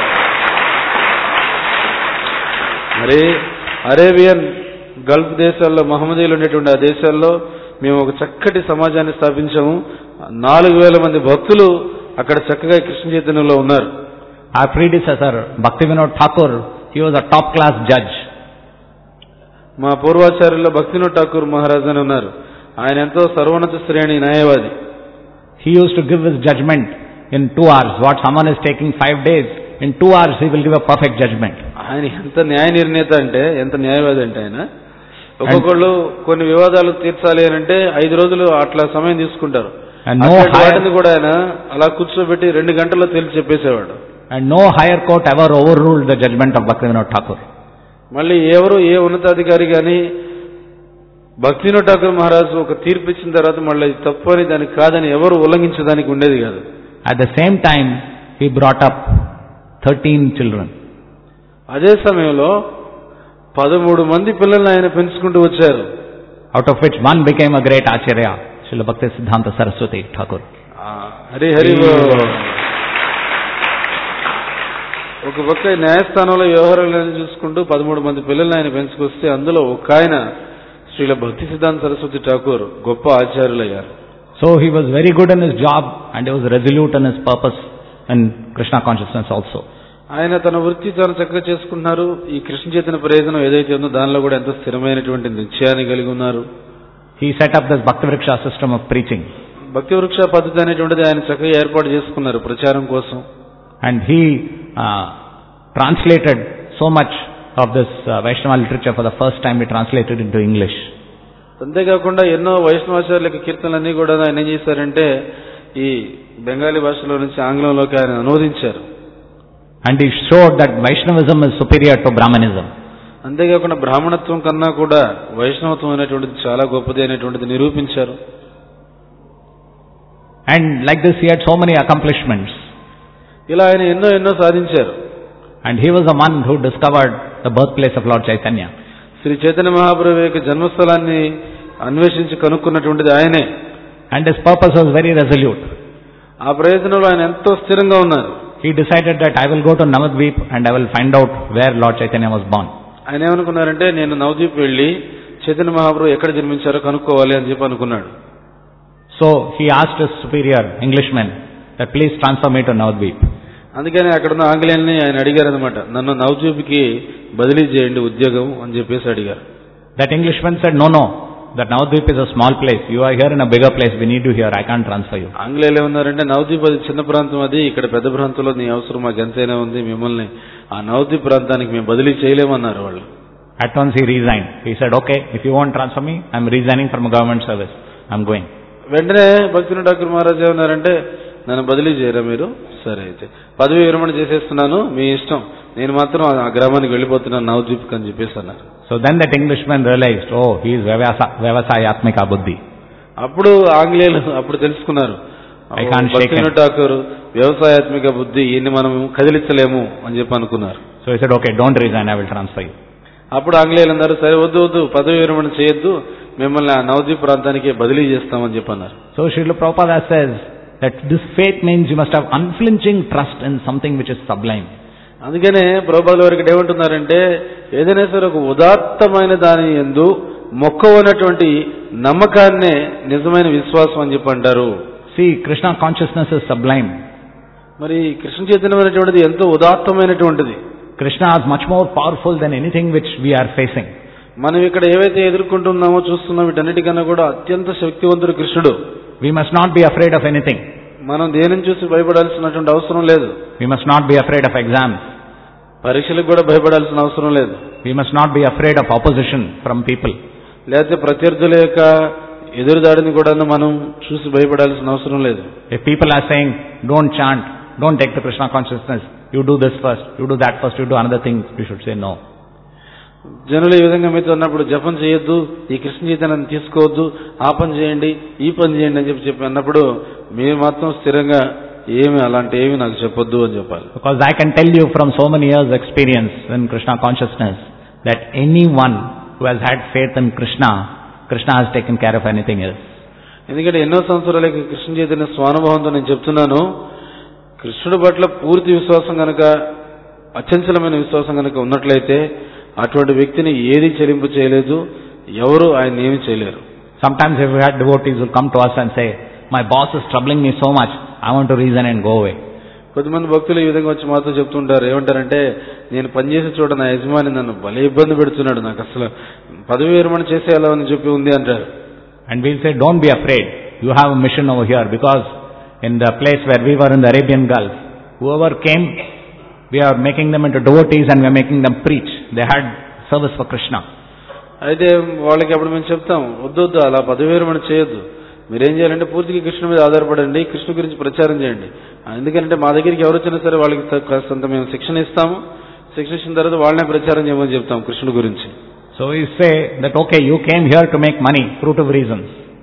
మరి అరేబియన్ గల్ఫ్ దేశాల్లో మహమ్మదీయులు ఉండేటువంటి ఆ దేశాల్లో మేము ఒక చక్కటి సమాజాన్ని స్థాపించాము నాలుగు వేల మంది భక్తులు అక్కడ చక్కగా కృష్ణ చైతన్యంలో ఉన్నారు Our predecessor, Bhaktivinoda Thakur, he was a top class judge. మా పూర్వాచార్యుల్లో భక్తినోడ్ ఠాకూర్ మహారాజ్ అని ఉన్నారు ఆయన ఎంతో సర్వోన్నత శ్రేణి న్యాయవాది He used to give his judgment in two hours. What someone is taking five days, in two hours he will give a perfect judgment. ఆయన ఎంత న్యాయ నిర్ణేత అంటే ఎంత న్యాయవాది అంటే ఆయన ఒక్కొక్కళ్ళు కొన్ని వివాదాలు తీర్చాలి అని అంటే ఐదు రోజులు అట్లా సమయం తీసుకుంటారు And no అట్లాంటి higher- వాటిని కూడా ఆయన అలా కూర్చోబెట్టి రెండు గంటల్లో తేల్చి చెప్పేసేవాడు And no higher court ever overruled the judgment of Bhaktivinoda Thakur. మళ్ళీ ఎవరు ఏ ఉన్నతాధికారి కానీ భక్తినో ఠాకూర్ మహారాజు ఒక తీర్పు ఇచ్చిన తర్వాత మళ్ళీ అది తప్పు అని దానికి కాదని ఎవరు ఉల్లంఘించడానికి ఉండేది కాదు At the same time, he brought up 13 children. అదే సమయంలో పదమూడు మంది పిల్లల్ని ఆయన పెంచుకుంటూ వచ్చారు out of which one became a great Acharya, Srila Bhakti Siddhanta Saraswati Thakur. Hari Hari బోల్. ఒక పక్క న్యాయస్థానంలో వ్యవహారాలను చూసుకుంటూ పదమూడు మంది పిల్లల్ని ఆయన పెంచుకొస్తే అందులో ఒక ఆయన శ్రీల భక్తి సిద్ధాంత సరస్వతి ఠాకూర్ గొప్ప ఆచార్యులయ్యారు So he was very good in his job and he was resolute in his purpose in Krishna consciousness also. ఆయన తన వృత్తి తాను చక్కగా చేసుకుంటున్నారు ఈ కృష్ణ చైతన్య ప్రయోజనం ఏదైతే ఉందో దానిలో కూడా ఎంతో స్థిరమైనటువంటి నిశ్చయాన్ని కలిగి ఉన్నారు He set up this Bhakti Vriksha system of preaching భక్తి వృక్ష పద్ధతి అనేటువంటిది ఆయన చక్కగా ఏర్పాటు చేసుకున్నారు ప్రచారం కోసం and he uh, translated so much of this uh, Vaishnava literature for the first time he translated into English. అంతేకాకుండా ఎన్నో వైష్ణవాచార్యుల యొక్క కీర్తనలన్నీ కూడా ఆయన ఏం చేశారంటే ఈ బెంగాలీ భాషలో నుంచి ఆంగ్లంలోకి ఆయన అనువదించారు And he showed that Vaishnavism is superior to Brahmanism. అంతేకాకుండా బ్రాహ్మణత్వం కన్నా కూడా వైష్ణవత్వం అనేటువంటిది చాలా గొప్పది అనేటువంటిది నిరూపించారు And like this he had so many accomplishments. ఇలా ఆయన ఎన్నో ఎన్నో సాధించారు And he was the one who discovered the birthplace of Lord Chaitanya. Shri Chaitanya మహాప్రభు యొక్క జన్మస్థలాన్ని అన్వేషించి కనుక్కున్నటువంటిది ఆయనే And his purpose was very resolute. ఆ ప్రయత్నంలో ఆయన ఎంతో స్థిరంగా ఉన్నారు He decided that I will go to Navadvip and I will find out where Lord Chaitanya was born. ఆయన ఏమనుకున్నారంటే నేను నవదీప్ వెళ్ళి చైతన్య మహాప్రభు ఎక్కడ జన్మించారో కనుక్కోవాలి అని చెప్పి అనుకున్నాడు So he asked his superior Englishman that please transfer me to Navadvip. అందుకని అక్కడ ఉన్న ఆంగ్లేయుల్ని ఆయన అడిగారు అనమాట నన్ను నవదీప్కి బదిలీ చేయండి ఉద్యోగం అని చెప్పేసి అడిగారు That Englishman said, no, no, that Navadvip is a small place. You are here in a bigger place. We need you here. I can't transfer you. ఆంగ్లేయులు ఏమన్నారంటే నవదీప్ అది చిన్న ప్రాంతం అది ఇక్కడ పెద్ద ప్రాంతంలో నీ అవసరం మాకు ఎంతైనా ఉంది మిమ్మల్ని ఆ నవదీప్ ప్రాంతానికి మేము బదిలీ చేయలేమన్నారు వాళ్ళు At once he resigned. He said, okay, if you won't transfer me, I'm resigning from a government service. I'm going. వెంటనే భక్తుని డాక్టర్ మహారాజ్ ఏమన్నారంటే నన్ను బదిలీ చేయరా మీరు సరే అయితే పదవి విరమణ చేసేస్తున్నాను మీ ఇష్టం నేను మాత్రం ఆ గ్రామానికి వెళ్ళిపోతున్నాను నవద్వీప్కి అని చెప్పేసి అన్నారు So then that Englishman realized, oh, he is Vyavasa- Vyavasayatmika Buddhi. అప్పుడు ఆంగ్లేయులు అప్పుడు తెలుసుకున్నారు I can't shake him. భక్తివినోద్ Thakur వ్యవసాయాత్మిక బుద్ధి ఈయన్ని మనం కదిలించలేము అని చెప్పి అనుకున్నారు So he said, okay, don't resign, I will transfer you. అప్పుడు ఆంగ్లేయులు అన్నారు సరే వద్దు వద్దు పదవి విరమణ చేయొద్దు మిమ్మల్ని ఆ నవద్వీప్ ప్రాంతానికి బదిలీ చేస్తామని చెప్పి అన్నారు So Srila Prabhupada says that this faith means you must have unflinching trust in something which is sublime. అందుకనే ప్రభుపాదుల వారికి ఏమంటున్నారంటే ఏదైనా సరే ఒక ఉదాత్తమైన దాని ఎందు మొక్కవనటువంటి నమ్మకాన్నే నిజమైన విశ్వాసం అని చెప్పి అంటారు See, Krishna consciousness is sublime. మరి కృష్ణ చైతన్యం అనేటువంటిది ఎంతో ఉదాత్తమైనటువంటిది Krishna is much more powerful than anything which we are facing. మనం ఇక్కడ ఏవైతే ఎదుర్కొంటున్నామో చూస్తున్నాం వీటన్నిటికన్నా కూడా అత్యంత శక్తివంతుడు కృష్ణుడు We must not be afraid of anything. మనం దేనిని చూసి భయపడాల్సినటువంటి అవసరం లేదు We must not be afraid of exams. పరీక్షలకు కూడా భయపడాల్సిన అవసరం లేదు We must not be afraid of opposition from people. లేకపోతే ప్రత్యర్థుల యొక్క ఎదురుదాడిని కూడా మనం చూసి భయపడాల్సిన అవసరం లేదు If people are saying, don't chant, don't take the Krishna consciousness, you do this first, you do that first, you do another thing, you should say no. జనులు ఈ విధంగా మీతో ఉన్నప్పుడు జపం చేయొద్దు ఈ కృష్ణ చైతన్యాన్ని తీసుకోవద్దు ఆ పని చేయండి ఈ పని చేయండి అని చెప్పి చెప్పి అన్నప్పుడు మీరు మాత్రం స్థిరంగా ఏమి అలాంటి ఏమి నాకు చెప్పొద్దు అని చెప్పాలి Because I can tell you from so many years experience in Krishna consciousness that anyone who has had faith in Krishna, Krishna has taken care of anything else. ఎందుకంటే ఎన్నో సంవత్సరాలకి కృష్ణ చైతన్య స్వానుభవంతో నేను చెప్తున్నాను కృష్ణుడి పట్ల పూర్తి విశ్వాసం కనుక అచంచలమైన విశ్వాసం కనుక ఉన్నట్లయితే అటువంటి వ్యక్తిని ఏది చెల్లింపు చేయలేదు ఎవరు ఆయన ఏమి చేయలేరు Sometimes if we had devotees who come to us and say, my boss is troubling me so much, I want to reason and go away. కొంతమంది భక్తులు ఈ విధంగా వచ్చి మాతో చెప్తుంటారు ఏమంటారంటే నేను పనిచేసే చోట నా యజమాని నన్ను భలే ఇబ్బంది పెడుతున్నాడు నాకు అసలు పదవి విరమణ చేసేయాలా అని చెప్పి ఉంది అంటారు And we'll say, don't be afraid. You have a mission over here because in the place where we were in the Arabian Gulf, whoever came, we are making them into devotees and we are making them preach. They had service for Krishna. అయితే వాళ్ళకి అప్పుడు మేము చెప్తాం వద్దు వద్దు అలా పదవి విరమణ చేయొద్దు మీరేం చేయాలంటే పూర్తిగా కృష్ణ మీద ఆధారపడండి కృష్ణ గురించి ప్రచారం చేయండి ఎందుకంటే మా దగ్గరికి ఎవరు వచ్చినా సరే వాళ్ళకి త- కాస్తంత మేము శిక్షణ ఇస్తాము శిక్షణ ఇచ్చిన తర్వాత వాళ్ళనే ప్రచారం చేయమని చెప్తాం కృష్ణుడి గురించి So we say that, okay, you came here to make money, fruitive reasons.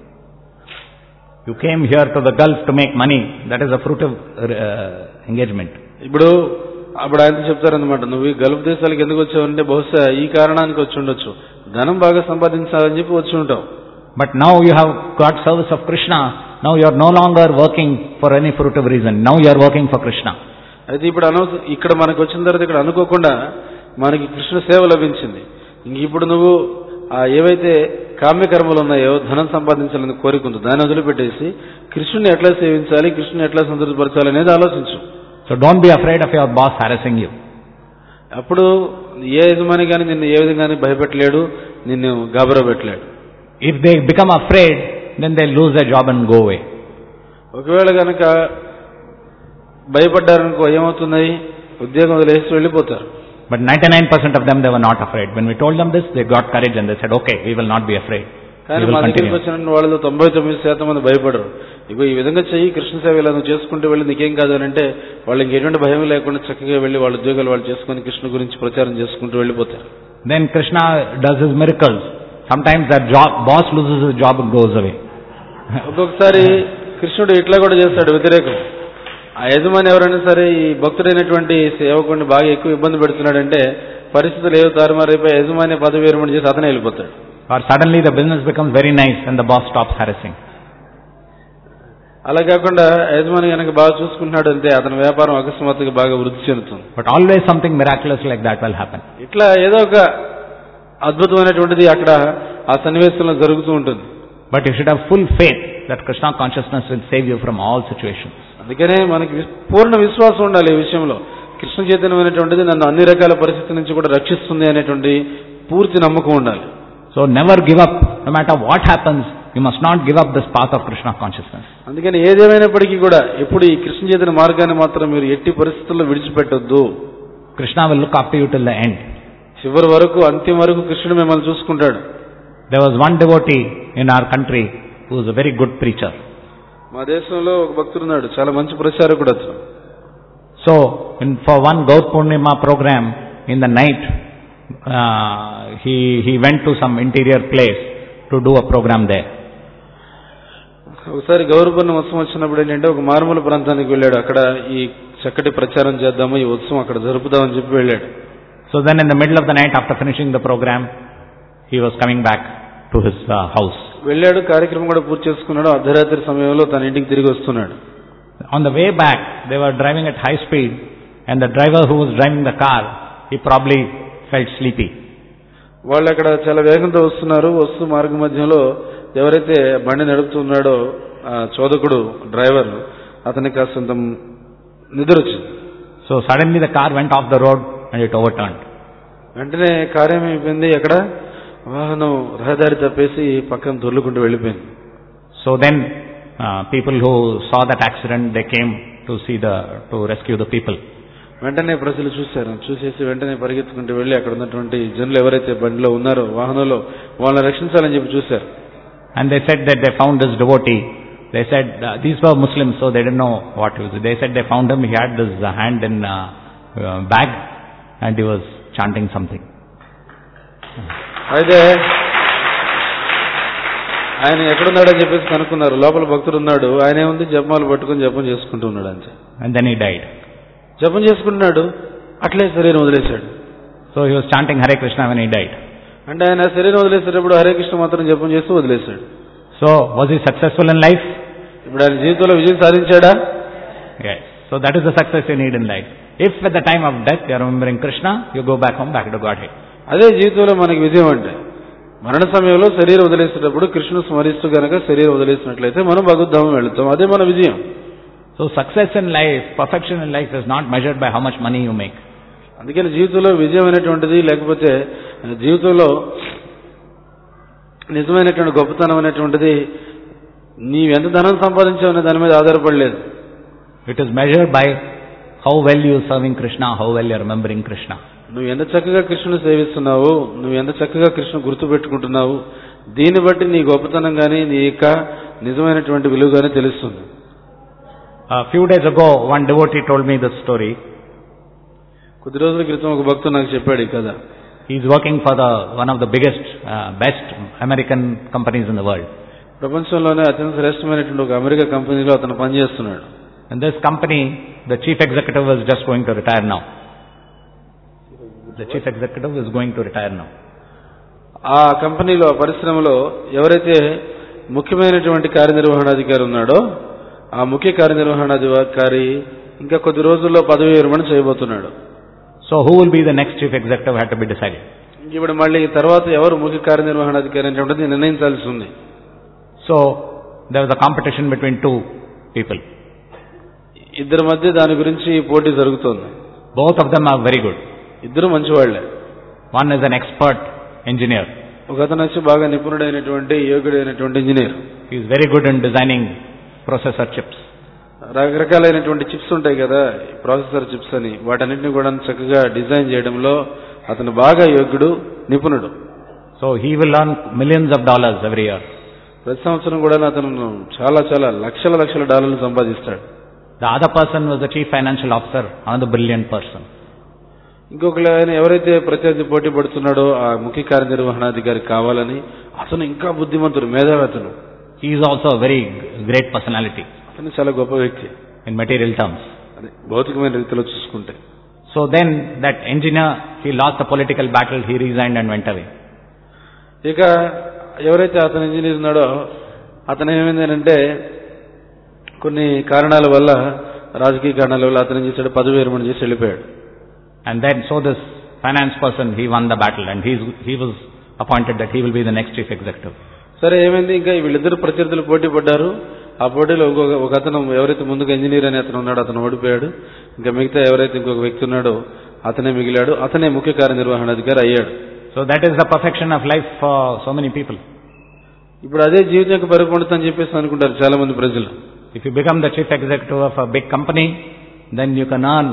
You came here to the Gulf to make money. That is a fruitive uh, engagement. ఇప్పుడు అప్పుడు ఆయన చెప్తారనమాట నువ్వు ఈ గల్ఫ్ దేశాలకు ఎందుకు వచ్చావంటే బహుశా ఈ కారణానికి వచ్చి ఉండొచ్చు ధనం బాగా సంపాదించాలని చెప్పి వచ్చి ఉంటావు But now you have got service of Krishna. Now you are no longer working for any fruitive reason. Now you are working for Krishna. అయితే ఇప్పుడు అనవసరం ఇక్కడ మనకు వచ్చిన తర్వాత ఇక్కడ అనుకోకుండా మనకి కృష్ణ సేవ లభించింది ఇంక ఇప్పుడు నువ్వు ఆ ఏవైతే కామ్యకర్మలు ఉన్నాయో ధనం సంపాదించాలని కోరికుందో దాన్ని వదిలిపెట్టేసి కృష్ణుని ఎట్లా సేవించాలి కృష్ణుని ఎట్లా సంతృప్తిపరచాలి అనేది ఆలోచించు So don't be afraid of your boss harassing you. అప్పుడు ఏ యజమాని కానీ నిన్ను ఏ విధంగానే భయపెట్టలేడు నిన్ను గాబరా పెట్టలేడు If they become afraid, then they lose their job and go away. ఒకవేళ కనుక భయపడ్డారనుకో ఏమవుతున్నాయి ఉద్యోగం వదిలేసి వెళ్ళిపోతారు But 99% of them, they were not afraid. When we told them this, they got courage and they said, okay, we will not be afraid. We కానీ will మా దగ్గరికి continue. వచ్చిన వాళ్ళు తొంభై తొమ్మిది శాతం మంది భయపడరు ఇగో ఈ విధంగా చెయ్యి కృష్ణ సేవ ఇలా నువ్వు చేసుకుంటూ వెళ్ళి నీకేం కాదు అని అంటే వాళ్ళు ఇంకెటువంటి భయం లేకుండా చక్కగా వెళ్ళి వాళ్ళ ఉద్యోగాలు వాళ్ళు చేసుకొని కృష్ణ గురించి ప్రచారం చేసుకుంటూ వెళ్ళిపోతారు Then Krishna does his miracles. Sometimes that job, boss loses his job and goes away. ఒక్కొక్కసారి కృష్ణుడు ఇట్లా కూడా చేస్తాడు వ్యతిరేకం ఆ యజమాని ఎవరైనా సరే ఈ భక్తుడైనటువంటి సేవకుడిని బాగా ఎక్కువ ఇబ్బంది పెడుతున్నాడంటే పరిస్థితులు ఏవో తారుమారైపోయి యజమాని పదవి విరమణ చేసి అతనే వెళ్ళిపోతాడు Or suddenly the business becomes very nice and the boss stops harassing. అలా కాకుండా యజమాని కనుక బాగా చూసుకుంటున్నాడు అంటే అతని వ్యాపారం అకస్మాత్తుగా బాగా వృద్ధి చెందుతుంది But always something miraculous like that will happen. ఇట్లా ఏదో ఒక అద్భుతమైనటువంటిది అక్కడ ఆ సన్నివేశంలో జరుగుతూ ఉంటుంది But you should have full faith that Krishna consciousness will save you from all situations. అందుకనే మనకి విస్- పూర్ణ విశ్వాసం ఉండాలి ఈ విషయంలో కృష్ణ చైతన్యమైనటువంటిది నన్ను అన్ని రకాల పరిస్థితుల నుంచి కూడా రక్షిస్తుంది అనేటువంటి పూర్తి నమ్మకం ఉండాలి So never give up. No matter what happens, you must not give up this path of Krishna consciousness. అందుకని ఏదేమైనప్పటికీ కూడా ఎప్పుడు ఈ కృష్ణ చైతన్య మార్గాన్ని మాత్రం మీరు ఎట్టి పరిస్థితుల్లో విడిచిపెట్టొద్దు Krishna will look after you till the end. చివరి వరకు అంత్యం వరకు కృష్ణుడు మిమ్మల్ని చూసుకుంటాడు There was one devotee in our country who was a very good preacher. మా దేశంలో ఒక భక్తుడున్నాడు చాలా మంచి ప్రచారకుడు అతను So, in, for one Gaur Purnima program, in the night, uh, he, he went to some interior place to do a program there. ఒకసారి గౌరవపూర్ణ ఉత్సవం వచ్చినప్పుడు ఏంటంటే ఒక మారుమూల ప్రాంతానికి వెళ్ళాడు అక్కడ ఈ చక్కటి ప్రచారం చేద్దాము ఈ ఉత్సవం అక్కడ జరుపుదామని చెప్పి వెళ్ళాడు So then in the middle of the night, after finishing the program, he was coming back to his uh, house. వెళ్ళాడు కార్యక్రమం కూడా పూర్తి చేసుకున్నాడు అర్ధరాత్రి సమయంలో తన ఇంటికి తిరిగి వస్తున్నాడు On the way back, they were driving at high speed, and the driver who was driving the car, he probably felt sleepy. వాళ్ళు అక్కడ చాలా వేగంతో వస్తున్నారు వస్తూ మార్గ మధ్యలో ఎవరైతే బండి నడుపుతున్నాడో ఆ చోదకుడు డ్రైవర్ అతనికి కాస్తంత నిద్ర వచ్చింది So suddenly the car went off the road and it overturned. వెంటనే కార్యమైపోయింది అక్కడ వాహనం రహదారి తప్పేసి పక్కన దొర్లుకుంటూ వెళ్ళిపోయింది So then uh, people who saw that accident, they came to see the, to rescue the people. వెంటనే ప్రజలు చూశారు చూసేసి వెంటనే పరిగెత్తుకుంటూ వెళ్ళి అక్కడ ఉన్నటువంటి జనులు ఎవరైతే బండిలో ఉన్నారో వాహనంలో వాళ్ళని రక్షించాలని చెప్పి చూశారు And they said that they found this devotee. They said, uh, these were Muslims, so they didn't know what he was. They said they found him, he had this uh, hand in uh, uh, bag and he was chanting something. అయితే ఆయన ఎక్కడున్నాడని చెప్పేసి కనుక్కున్నారు లోపల భక్తుడు ఉన్నాడు ఆయన ఏముంది జపమాలు పట్టుకుని జపం చేసుకుంటూ ఉన్నాడు అంతే And then he died. జపం చేసుకుంటున్నాడు అట్లే శరీరం వదిలేశాడు So he was chanting Hare Krishna when he died. అంటే ఆయన శరీరం వదిలేసేటప్పుడు హరే కృష్ణ మాత్రం జపం చేస్తూ వదిలేశాడు So was he successful in life? ఇప్పుడు ఆయన జీవితంలో విజయం సాధించాడా Yes. So that is the success you need in life. If at the time of death you are remembering Krishna, you go back home, back to Godhead. అదే జీవితంలో మనకి విజయం అంటే మరణ సమయంలో శరీరం వదిలేసేటప్పుడు కృష్ణుని స్మరిస్తూ గనక శరీరం వదిలేసినట్లయితే మనం భగవద్ధామం వెళుతాం అదే మన విజయం So success in life, perfection in life is not measured by how much money you make. అందుకని జీవితంలో విజయం అనేటువంటిది లేకపోతే జీవితంలో నిజమైనటువంటి గొప్పతనం అనేటువంటిది నీవెంత ధనం సంపాదించావు అనే దాని మీద ఆధారపడలేదు It is measured by how well you are serving Krishna, how well you are remembering Krishna. నువ్వు ఎంత చక్కగా కృష్ణుని సేవిస్తున్నావు నువ్వు ఎంత చక్కగా కృష్ణ గుర్తు పెట్టుకుంటున్నావు దీన్ని బట్టి నీ గొప్పతనం కానీ నీ యొక్క నిజమైనటువంటి విలువ కానీ తెలుస్తుంది A few days ago, one devotee told me this story. కొద్ది రోజుల క్రితం ఒక భక్తుడు నాకు చెప్పాడు ఈ కథ He is working for the one of the biggest, uh, best American companies in the world. ప్రపంచంలోనే అత్యంత శ్రేష్టమైనటువంటి ఒక అమెరికా కంపెనీలో అతను పనిచేస్తున్నాడు And this company, the chief executive is just going to retire now. The chief executive is going to retire now. ఆ కంపెనీలో ఆ పరిశ్రమలో ఎవరైతే ముఖ్యమైనటువంటి కార్యనిర్వహణాధికారి ఉన్నాడో ఆ ముఖ్య కార్యనిర్వహణాధికారి ఇంకా కొద్ది రోజుల్లో పదవి విరమణ చేయబోతున్నాడు So who will be the next chief executive had to be decided. ఇప్పుడు మళ్ళీ తర్వాత ఎవరు ముఖ్య కార్యనిర్వహణాధికారి అనేటువంటిది నిర్ణయించాల్సి ఉంది So there was a competition between two people. ఇద్దరి మధ్య దాని గురించి పోటీ జరుగుతోంది Both of them are very good. ఇద్దరు మంచివాళ్లే One is an expert engineer. ఒక అతను వచ్చి బాగా నిపుణుడైనటువంటి యోగుడైనటువంటి engineer He is very good in designing processor chips. రకరకాలైనటువంటి చిప్స్ ఉంటాయి కదా ప్రాసెసర్ చిప్స్ అని వాటన్నిటిని కూడా చక్కగా డిజైన్ చేయడంలో అతను బాగా యోగ్యుడు నిపుణుడు So he will earn millions of dollars every year. ప్రతి సంవత్సరం కూడా అతను చాలా చాలా లక్షల లక్షల డాలర్లు సంపాదిస్తాడు The other person was the chief financial officer, another brilliant person. ఇంకొకరు ఆయన ఎవరైతే ప్రత్యర్థి పోటీ పడుతున్నాడో ఆ ముఖ్య కార్యనిర్వహణాధికారి కావాలని అతను ఇంకా బుద్ధిమంతుడు మేధావి అతను He is also a very great personality అతను చాలా గొప్ప వ్యక్తి in material terms. అదే భౌతికమైన రీతిలో చూసుకుంటే So then that engineer, he lost the political battle, he resigned and went away. ఇక ఎవరైతే అతను ఇంజనీర్ ఉన్నాడో అతను ఏమైందంటే కొన్ని కారణాల వల్ల రాజకీయ కారణాల వల్ల అతను ఏం చేశాడు పదవి విరమణ చేసి వెళ్ళిపోయాడు And then so this finance person, he won the battle and he's, he was appointed that he will be the next chief executive. సరే ఏమైంది ఇంకా వీళ్ళిద్దరు ప్రత్యర్థులు పోటీ పడ్డారు ఆ పోటీలో ఇంకొక ఒక అతను ఎవరైతే ముందుగా ఇంజనీర్ అని అతను ఉన్నాడో అతను ఓడిపోయాడు ఇంకా మిగతా ఎవరైతే ఇంకొక వ్యక్తి ఉన్నాడో అతనే మిగిలాడు అతనే ముఖ్య కార్యనిర్వహణాధికారి అయ్యాడు So that is the perfection of life for so many people. ఇప్పుడు అదే జీవితం యొక్క పరిపూర్ణత అని చెప్పేసి అనుకుంటారు చాలా మంది ప్రజలు If you become the chief executive of a big company, then you can earn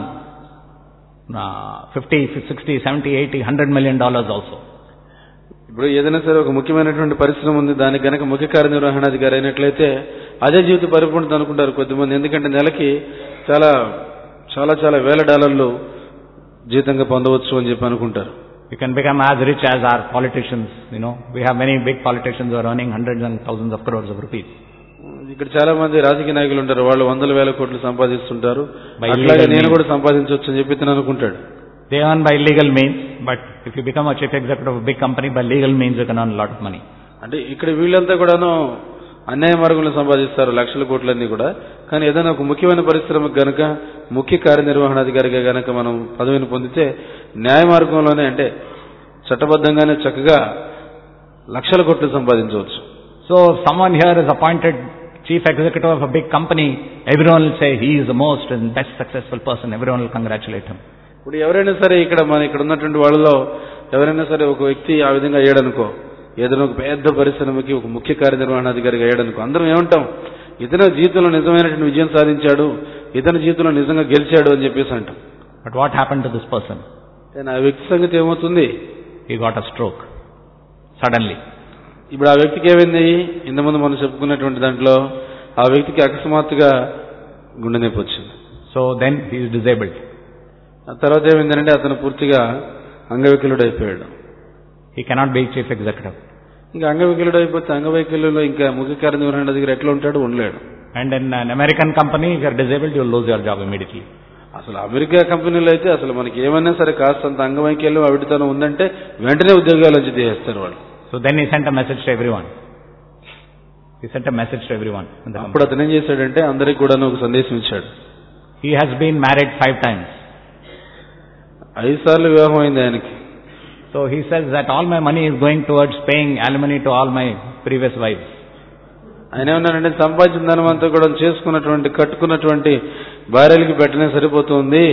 uh, 50, 60, 70, 80, 100 million dollars also. ఇప్పుడు ఏదైనా సరే ఒక ముఖ్యమైనటువంటి పరిశ్రమ ఉంది దానికి గనక ముఖ్య కార్యనిర్వహణాధికారి అయినట్లయితే అదే జీవిత పరిపూర్ణత అనుకుంటారు కొద్దిమంది ఎందుకంటే నెలకి చాలా చాలా చాలా వేల డాలర్లు జీతంగా పొందవచ్చు అని చెప్పి అనుకుంటారు You can become as rich as our politicians, you know. We have many big politicians who are earning hundreds and thousands of crores of rupees. ఇక్కడ చాలా మంది రాజకీయ నాయకులు ఉంటారు వాళ్ళు వందల వేల కోట్లు సంపాదిస్తుంటారు By అట్లాగే legal నేను means. కూడా సంపాదించవచ్చు అని చెప్పి ఇతను అనుకుంటాడు They earn by legal means, but if you become a chief executive of a big company, by legal means you can earn a lot of money. అంటే ఇక్కడ వీళ్ళంతా కూడాను అన్యాయ మార్గంలో సంపాదిస్తారు లక్షల కోట్లన్నీ కూడా కానీ ఏదైనా ఒక ముఖ్యమైన పరిశ్రమకు గనక ముఖ్య కార్యనిర్వహణాధికారిగా గనక మనం పదవిని పొందితే న్యాయ మార్గంలోనే అంటే చట్టబద్ధంగానే చక్కగా లక్షల కోట్లు సంపాదించవచ్చు So if someone here is appointed chief executive of a big company, everyone will say he is the most and best successful person. Everyone will congratulate him. ఇప్పుడు ఎవరైనా సరే ఇక్కడ మన ఇక్కడ ఉన్నటువంటి వాళ్ళలో ఎవరైనా సరే ఒక వ్యక్తి ఆ విధంగా అయ్యాడనుకో ఏదైనా ఒక పెద్ద పరిశ్రమకి ఒక ముఖ్య కార్యనిర్వహణాధికారిగా అయ్యాడనుకో అందరం ఏమంటాం ఇతను జీవితంలో నిజమైనటువంటి విజయం సాధించాడు ఇతని జీవితంలో నిజంగా గెలిచాడు అని చెప్పేసి అంటాం But what happened to this person? కానీ ఆ వ్యక్తి సంగతి ఏమవుతుంది He got a stroke. Suddenly. ఇప్పుడు ఆ వ్యక్తికి ఏమైంది ఇంతకుముందు మనం చెప్పుకున్నటువంటి దాంట్లో ఆ వ్యక్తికి అకస్మాత్తుగా గుండె నొప్పి వచ్చింది So then he is disabled. ఆ తర్వాత ఏమైందంటే అతను పూర్తిగా అంగవికలుడు అయిపోయాడు He cannot be chief executive. ఇంకా అంగవికలుడు అయిపోతే అంగవైకల్యంలో ఇంకా ముఖ్య కార్యనిర్వహణ దగ్గర ఎట్లా ఉంటాడు ఉండలేడు And in an American company, if you are disabled, you will lose your job immediately. అసలు అమెరికా కంపెనీలో అయితే అసలు మనకి ఏమైనా సరే కాస్తంత అంగవైకల్యం అవిటితనం ఉందంటే వెంటనే ఉద్యోగాలు వచ్చి తీసేస్తారు వాళ్ళు So then he sent a message to everyone. He sent a message to everyone. in the అప్పుడు company. అతను ఏం చేశాడంటే అందరికి కూడా ఒక సందేశం ఇచ్చాడు He has been married five times. ఐదు సార్లు వివాహం అయింది ఆయనకి So he says that all my money is going towards paying alimony to all my previous wives. ఆయన ఏమన్నారంటే సంపాదించిన ధనం అంతా కూడా చేసుకున్నటువంటి కట్టుకున్నటువంటి భార్యలకి పెట్టనే సరిపోతుంది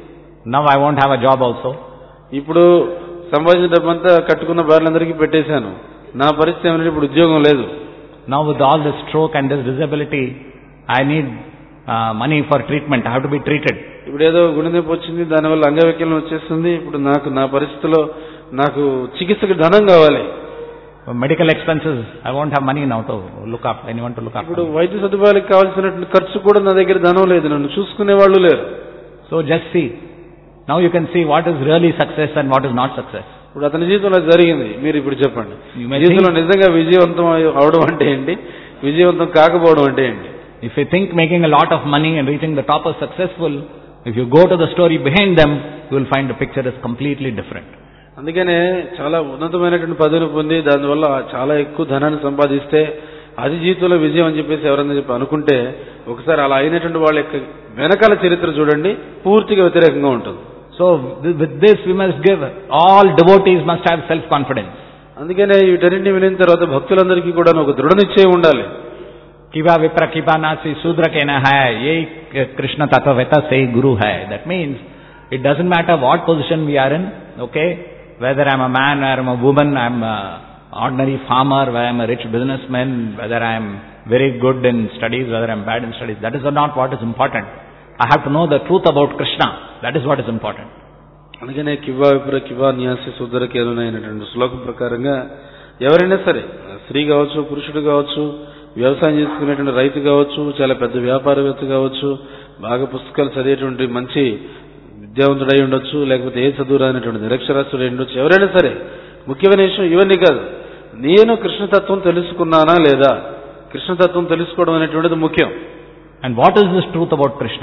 Now I won't have a job also. ఇప్పుడు సంపాదించిన డబ్బంతా కట్టుకున్న భార్యలందరికీ పెట్టేశాను నా పరిస్థితి ఏమంటే ఇప్పుడు ఉద్యోగం లేదు Now with all this stroke and this disability, I need uh, money for treatment. I have to be treated. ఇప్పుడు ఏదో గుండె నొప్పి వచ్చింది దానివల్ల అంగవైకల్యం వచ్చేస్తుంది ఇప్పుడు నాకు నా పరిస్థితిలో నాకు చికిత్సకు ధనం కావాలి For medical expenses, I won't have money now to look up, anyone to look ఇప్పుడు after. me. వైద్య సదుపాయాలకు కావాల్సినటువంటి ఖర్చు కూడా నా దగ్గర ధనం లేదు నన్ను చూసుకునే వాళ్ళు లేరు So just see. Now you can see what is really success and what is not success. ఇప్పుడు అతని జీవితంలో జరిగింది మీరు ఇప్పుడు చెప్పండి You may జీవితంలో think- నిజంగా విజయవంతం అయి- అవడం అంటే ఏంటి విజయవంతం కాకపోవడం అంటే ఏంటి If you think making a lot of money and reaching the top is successful, if you go to the story behind them, you will find the picture is completely different. అందుకనే చాలా ఉన్నతమైనటువంటి పదవిని పొంది దానివల్ల చాలా ఎక్కువ ధనాన్ని సంపాదిస్తే అది జీవితంలో విజయం అని చెప్పేసి ఎవరన్నా చెప్పి అనుకుంటే ఒకసారి అలా అయినటువంటి వాళ్ళ యొక్క వెనకాల చరిత్ర చూడండి పూర్తిగా వ్యతిరేకంగా ఉంటుంది So th- with this we must give, all devotees must have self-confidence. అందుకనే వీటన్నింటినీ వినిన తర్వాత భక్తులందరికీ కూడా ఒక దృఢ నిశ్చయం ఉండాలి Kiva vipra kiva nasi sudra kena hai, ye Krishna tattva veta say guru hai. That means it doesn't matter what position we are in, okay? Whether I'm a man, or I'm a woman, I'm a ordinary farmer, whether I'm a rich businessman, whether I'm very good in studies, whether I'm bad in studies, that is not what is important. I have to know the truth about Krishna. That is what is important. అందుకనే కివా విప్ర కివా న్యాసి సుధర కేనునైనటువంటి శ్లోకం ప్రకారంగా ఎవరైనా సరే స్త్రీ కావచ్చు పురుషుడు కావచ్చు వ్యవసాయం చేసుకునేటువంటి రైతు కావచ్చు చాలా పెద్ద వ్యాపారవేత్త కావచ్చు బాగా పుస్తకాలు చదివేటువంటి మంచి విద్యావంతుడై ఉండొచ్చు లేకపోతే ఏ చదువు రానటువంటి నిరక్షరాస్యుడై ఉండొచ్చు ఎవరైనా సరే ముఖ్యమైన విషయం ఇవన్నీ కాదు నేను కృష్ణతత్వం తెలుసుకున్నానా లేదా కృష్ణతత్వం తెలుసుకోవడం అనేటువంటిది ముఖ్యం And what is this truth about Krishna?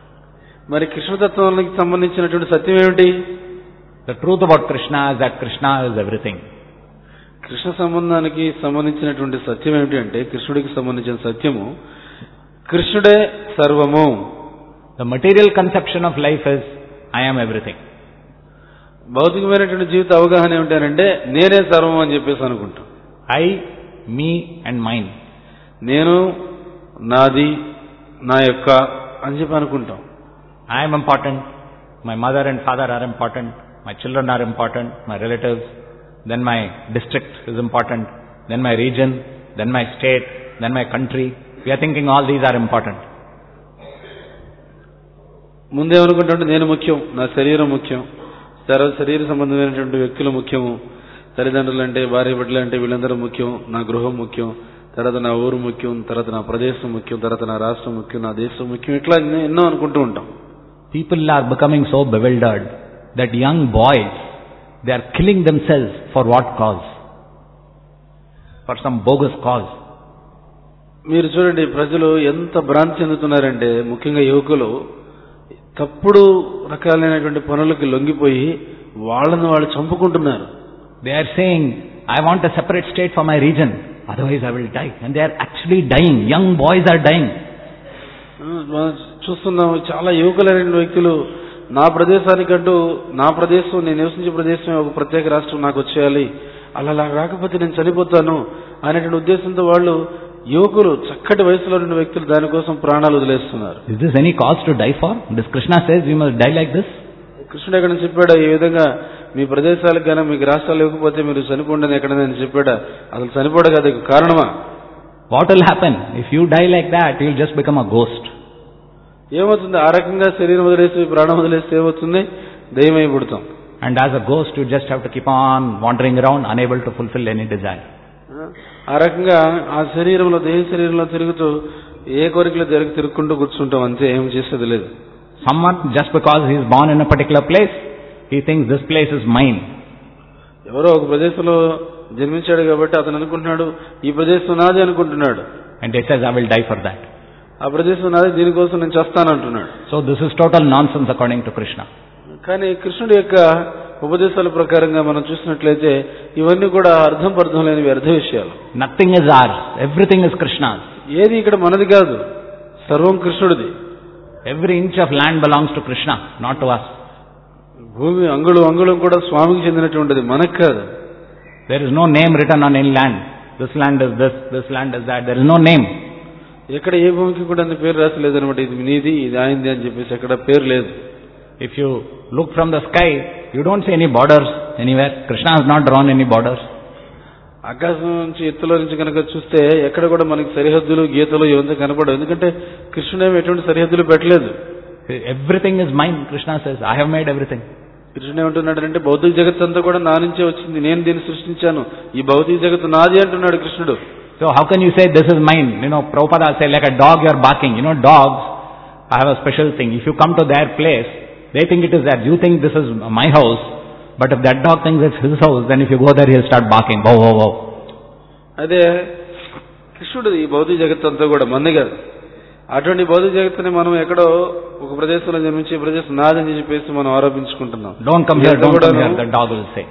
మరి కృష్ణతత్వానికి సంబంధించినటువంటి సత్యం ఏమిటి The truth about Krishna is that Krishna is everything. Krishna సంబంధానికి సంబంధించినటువంటి సత్యం ఏమిటి అంటే కృష్ణుడికి సంబంధించిన సత్యము కృష్ణుడే సర్వము The material conception of life is, I am everything. భౌతికమైనటువంటి జీవిత అవగాహన ఏమిటంటే నేనే సర్వం అని చెప్పేసి అనుకుంటాం I, me and mine. నేను నాది నా యొక్క అని చెప్పి అనుకుంటాం I am important, my mother and father are important, my children are important, my relatives, then my district is important, then my region, then my state, then my country. We are thinking all these are important. ముందేమనుకుంటామంటే నేను ముఖ్యం నా శరీరం ముఖ్యం తర్వాత శరీర సంబంధమైనటువంటి వ్యక్తులు ముఖ్యము తల్లిదండ్రులు అంటే భార్య బిడ్డలు అంటే వీళ్ళందరూ ముఖ్యం నా గృహం ముఖ్యం తర్వాత నా ఊరు ముఖ్యం తర్వాత నా ప్రదేశం ముఖ్యం తర్వాత నా రాష్ట్రం ముఖ్యం నా దేశం ముఖ్యం ఇట్లా ఎన్నో- ఎన్నో అనుకుంటూ ఉంటాం People are becoming so bewildered that young boys, they are killing themselves for what cause? For some bogus cause. మీరు చూడండి ప్రజలు ఎంత భ్రాంతి చెందుతున్నారంటే ముఖ్యంగా యువకులు తప్పుడు రకాలైనటువంటి పనులకి లొంగిపోయి వాళ్ళని వాళ్ళు చంపుకుంటున్నారు They are saying, I want a separate state for my region, otherwise I will die. And they are actually dying. Young boys are dying. ఆ, మనం చూస్తున్నాం చాలా యువకులైన వ్యక్తులు నా ప్రదేశానికంటూ నా ప్రదేశం నేను నివసించే ప్రదేశం ఒక ప్రత్యేక రాష్ట్రం నాకు వచ్చేయాలి అలా అలా రాకపోతే నేను చనిపోతాను అనేటువంటి ఉద్దేశంతో వాళ్ళు యువకులు చక్కటి వయసులో ఉన్న వ్యక్తులు దానికోసం ప్రాణాలు వదిలేస్తున్నారు Is this any cause to die for? Does Krishna says we must die like this? కృష్ణుడు ఎక్కడ చెప్పాడా ఈ విధంగా మీ ప్రదేశాలకు కానీ మీకు రాష్ట్రాలు ఇవ్వకపోతే మీరు చనిపోండి అని ఎక్కడైనా చెప్పాడా అసలు చనిపోవడం కదా ఇది కారణమా What will happen? If you die like that, you will just become a ghost. ఏమవుతుంది ఆ రకంగా శరీరం వదిలేసి ప్రాణం వదిలేస్తే ఏమవుతుంది దయ్యమై పుడతాం And as a ghost, you just have to keep on wandering around, unable to fulfill any desire. ఆ రకంగా ఆ శరీరంలో దేహ శరీరంలో తిరుగుతూ ఏ కోరికలు తిరిగి తిరుగుకుంటూ కూర్చుంటాం అంతే ఏం చేసేది లేదు Someone, just because he is born in a particular place, he thinks this place is mine. ఎవరో ఒక ప్రదేశంలో జన్మించాడు కాబట్టి అతను అనుకుంటున్నాడు ఈ ప్రదేశం నాది అనుకుంటున్నాడు And he says, I will die for that. ఆ ప్రదేశం నాది దీనికోసం నేను చేస్తాను అంటున్నాడు So this is total nonsense according to Krishna. కానీ కృష్ణుడి యొక్క ఉపదేశాల ప్రకారంగా మనం చూసినట్లయితే ఇవన్నీ కూడా అర్థం పర్థం లేని వ్యర్థ విషయాలు Nothing is ours. Everything is Krishna's. ఏది ఇక్కడ మనది కాదు సర్వం కృష్ణుడిది Every inch of land belongs to Krishna, not to us. భూమి అంగుళం అంగుళం కూడా స్వామికి చెందినటువంటిది మనకు కాదు There is no name written on any land. This land is this, this land is that. There is no name. ఎక్కడ ఏ భూమికి కూడా అంత పేరు రాసలేదు అనమాట ఇది నీది ఇది ఆయనది అని చెప్పేసి ఎక్కడ పేరు లేదు If you look from the sky, you don't see any borders anywhere. Krishna has not drawn any borders. ఆకాశం నుంచి ఎత్తులో నుంచి కనుక చూస్తే ఎక్కడ కూడా మనకి సరిహద్దులు గీతలు ఇవంతా కనపడవు ఎందుకంటే కృష్ణుడేమి ఎటువంటి సరిహద్దులు పెట్టలేదు Everything is mine, Krishna says. I have made everything. కృష్ణుడు ఏమంటున్నాడంటే భౌతిక జగత్తు అంతా కూడా నా నుంచే వచ్చింది నేను దీన్ని సృష్టించాను ఈ భౌతిక జగత్తు నాది అంటున్నాడు కృష్ణుడు So how can you say this is mine? You know, Prabhupada say like a dog you are barking. You know, dogs have a special thing. If you come to their place, they think it is theirs. You think this is my house. But if that dog thinks it's his house, then if you go there, he'll start barking. Wow, wow, wow. అదే కృష్ణుడు ఈ భౌతిక జగత్తు అంతా కూడా మంది కాదు అటువంటి భౌతిక జగత్తుని మనం ఎక్కడో ఒక ప్రదేశంలో జన్మించి ఈ ప్రదేశం నాదని చెప్పేసి మనం ఆరోపించుకుంటున్నాం Don't come here, ఇదంతా don't come కూడాను here, the dog will say.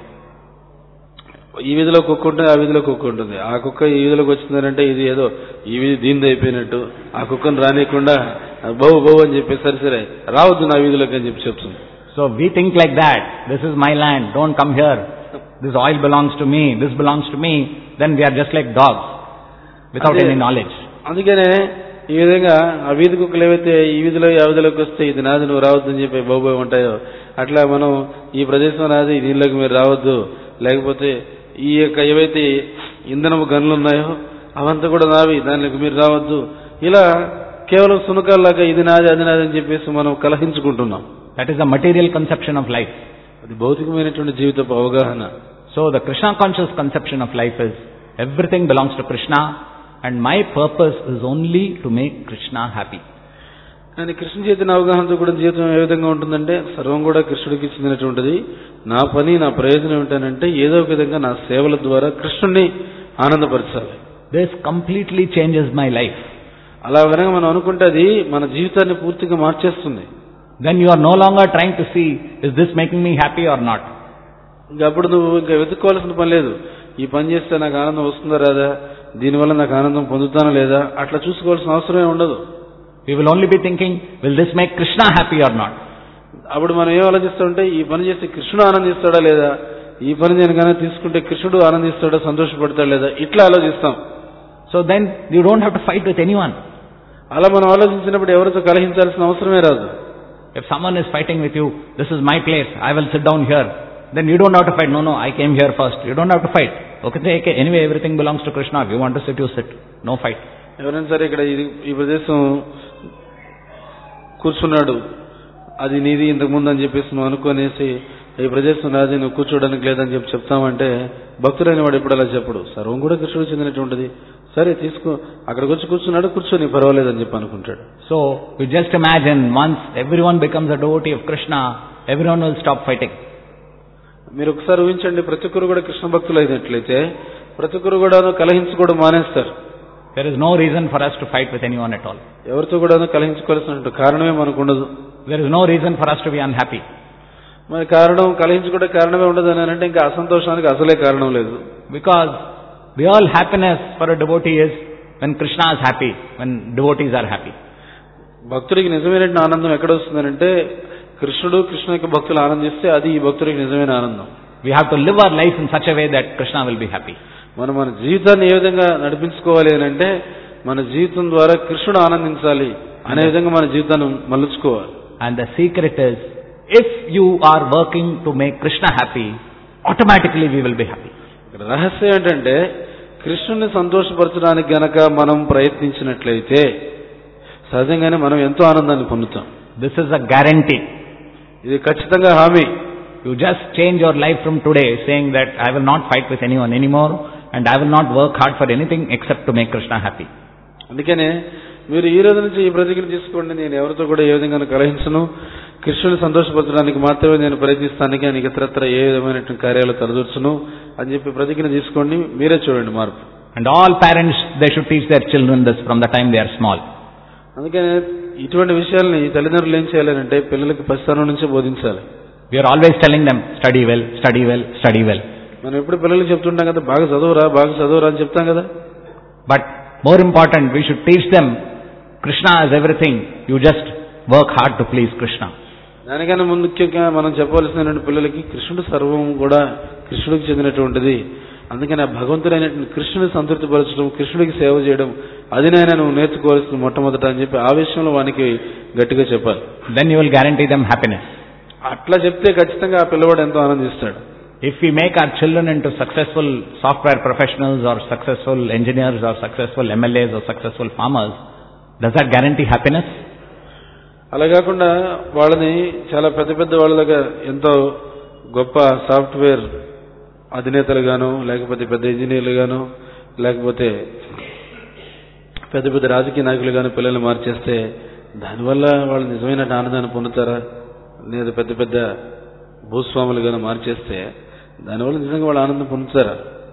ఈ వీధిలో కుక్క ఉంటుంది ఆ వీధిలో కుక్క ఉంటుంది ఆ కుక్క ఈ వీధిలోకి వచ్చిందంటే ఇది ఏదో ఈ వీధి దీనిది అయిపోయినట్టు ఆ కుక్కను రానియకుండా బహు బహు అని చెప్పి సరే సరే రావద్దు నా వీధిలోకి అని చెప్పి చెప్తుంది So we think like that. This is my land. Don't come here. This oil belongs to me. This belongs to me. Then we are just like dogs without అదే. any knowledge. అందుకనే ఈ విధంగా ఆ వీధి కుక్కలు ఏవైతే ఈ వీధిలో ఆ వీధిలోకి వస్తే ఇది నాది నువ్వు రావద్దు అని చెప్పి బాబోయ్ ఉంటాయో అట్లా మనం ఈ ప్రదేశం నాది దీనిలోకి మీరు రావద్దు లేకపోతే ఈ యొక్క ఏవైతే ఇంధనము గనులు ఉన్నాయో అవంతా కూడా నావి దానిలోకి మీరు రావద్దు ఇలా కేవలం సునకాల్లాగా ఇది నాది అది నాది అని చెప్పేసి మనం కలహించుకుంటున్నాం That is the material conception of life. అది భౌతికమైనటువంటి జీవితపు అవగాహన So the Krishna conscious conception of life is everything belongs to Krishna and my purpose is only to make Krishna happy. కానీ కృష్ణ చైతన్య అవగాహనతో కూడా జీవితం ఏ విధంగా ఉంటుందంటే సర్వం కూడా కృష్ణుడికి చెందినటువంటిది నా పని నా ప్రయోజనం ఏంటంటే ఏదో ఒక విధంగా నా సేవల ద్వారా కృష్ణుడిని ఆనందపరచాలి This completely changes my life. అలా కనుక మనం అనుకుంటే అది మన జీవితాన్ని పూర్తిగా మార్చేస్తుంది Then you are no longer trying to see, is this making me happy or not? ఇంకా అప్పుడు నువ్వు ఇంకా వెతుక్కోవాల్సిన పని లేదు ఈ పని చేస్తే నాకు ఆనందం వస్తుందా రాదా దీనివల్ల నాకు ఆనందం పొందుతానా లేదా అట్లా చూసుకోవాల్సిన అవసరమే ఉండదు We will only be thinking, will this make Krishna happy or not? అప్పుడు మనం ఏం ఆలోచిస్తామంటే ఈ పని చేస్తే కృష్ణుడు ఆనందిస్తాడా లేదా ఈ పని నేను కనుక తీసుకుంటే కృష్ణుడు ఆనందిస్తాడా సంతోషపడతాడా లేదా ఇట్లా ఆలోచిస్తాం So then you don't have to fight with anyone. అలా మనం ఆలోచించినప్పుడు ఎవరితో కలహించాల్సిన అవసరమే రాదు If someone is fighting with you, this is my place, I will sit down here, then you don't have to fight. No, no, I came here first. You don't have to fight. Okay, say, okay, anyway, everything belongs to Krishna. If you want to sit, you sit. No fight. ఎవరైనా సరే ఇక్కడ ఇది- ఈ ప్రదేశం కూర్చున్నాడు అది నీది ఇంతకు ముందు అని చెప్పేసి నువ్వు అనుకునేసి ఈ ప్రదేశం నాది నువ్వు కూర్చోడానికి లేదని చెప్పి చెప్తామంటే భక్తుడైన వాడు ఎప్పుడు అలా చెప్పడు సర్వం కూడా కృష్ణుడు చెందినటువంటిది సరే తీసుకో అక్కడికి వచ్చి కూర్చున్నాడు కూర్చొని పర్వాలేదని చెప్పి అనుకుంటాడు So, you just imagine once everyone becomes a devotee of Krishna, everyone will stop fighting. మీరు ఒకసారి ఊహించండి ప్రతి ఒక్కరు కూడా కృష్ణ భక్తులు అయినట్లయితే ప్రతి ఒక్కరు కూడా కలహించుకోవడం మానేస్తారు There is no reason for us to fight with anyone at all. ఎవరితో కూడా కలహించుకోవాల్సిన కారణమే మనకు ఉండదు There is no reason for us to be unhappy. మరి కారణం కలహించుకోవడం కారణమే ఉండదు అని అంటే ఇంకా అసంతోషానికి అసలే కారణం లేదు Because real happiness for a devotee is when Krishna is happy, when devotees are happy. భక్తుడికి నిజమైన ఆనందం ఎక్కడ వస్తుందనంటే కృష్ణుడు కృష్ణ యొక్క భక్తులు ఆనందిస్తే అది ఈ భక్తుడికి నిజమైన ఆనందం We have to live our life in such a way that Krishna will be happy. మనం మన జీవితాన్ని ఏ విధంగా నడిపించుకోవాలి అని అంటే మన జీవితం ద్వారా కృష్ణుడు ఆనందించాలి అనే విధంగా మన జీవితాన్ని మలుచుకోవాలి And the secret is, if you are working to make Krishna happy, automatically we will be happy. ఇక్కడ రహస్యం ఏంటంటే కృష్ణుని సంతోషపరచడానికి గనక మనం ప్రయత్నించినట్లయితే సహజంగానే మనం ఎంతో ఆనందాన్ని పొందుతాం This is a guarantee. ఇది ఖచ్చితంగా హామీ You just change your life from today saying that I will not fight with anyone anymore and I will not work hard for anything except to make Krishna happy. అందుకనే మీరు ఈ రోజు నుంచి ఈ ప్రతిజ్ఞ తీసుకోండి నేను ఎవరితో కూడా ఏ విధంగా కలహించను కృష్ణుని సంతోషపరచడానికి మాత్రమే నేను ప్రయత్నిస్తాను కానీ ఇతరత్ర ఏ విధమైనటువంటి కార్యాలు తలదూర్చును అని చెప్పి ప్రతిజ్ఞ తీసుకోండి మీరే చూడండి మార్పు And all parents, they should teach their children this from the time they are small. అందుకనే ఇటువంటి విషయాల్ని తల్లిదండ్రులు ఏం చేయాలంటే పిల్లలకి పసితనం నుంచే బోధించాలి We are always telling them, study well, study well, study well. మనం ఎప్పుడు పిల్లలకి చెప్తుంటాం కదా బాగా చదువురా బాగా చదువురా అని చెప్తాం కదా But more important, we should teach them, Krishna is everything. You just work hard to please Krishna. దానికన్నా ముందు ముఖ్యంగా మనం చెప్పవలసినటువంటి పిల్లలకి కృష్ణుడు సర్వం కూడా కృష్ణుడికి చెందినటువంటిది అందుకని ఆ భగవంతుడైనటువంటి కృష్ణుని సంతృప్తిపరచడం కృష్ణుడికి సేవ చేయడం అది నైనా నువ్వు నేర్చుకోవాల్సింది మొట్టమొదట అని చెప్పి ఆ విషయంలో వానికి గట్టిగా చెప్పాలి Then you will guarantee them happiness. అట్లా చెప్తే ఖచ్చితంగా ఆ పిల్లవాడు ఎంతో ఆనందిస్తాడు If we make our children into successful software professionals or successful engineers or successful MLAs or successful farmers, does that guarantee happiness? అలా కాకుండా వాళ్ళని చాలా పెద్ద పెద్ద వాళ్ళగా ఎంతో గొప్ప సాఫ్ట్వేర్ అధినేతలుగాను లేకపోతే పెద్ద ఇంజనీర్లుగాను లేకపోతే పెద్ద పెద్ద రాజకీయ నాయకులుగాను పిల్లల్ని మార్చేస్తే దానివల్ల వాళ్ళు నిజమైన ఆనందాన్ని పొందుతారా లేదా పెద్ద పెద్ద భూస్వాములుగాను మార్చేస్తే దానివల్ల నిజంగా వాళ్ళు ఆనందం పొందుతారా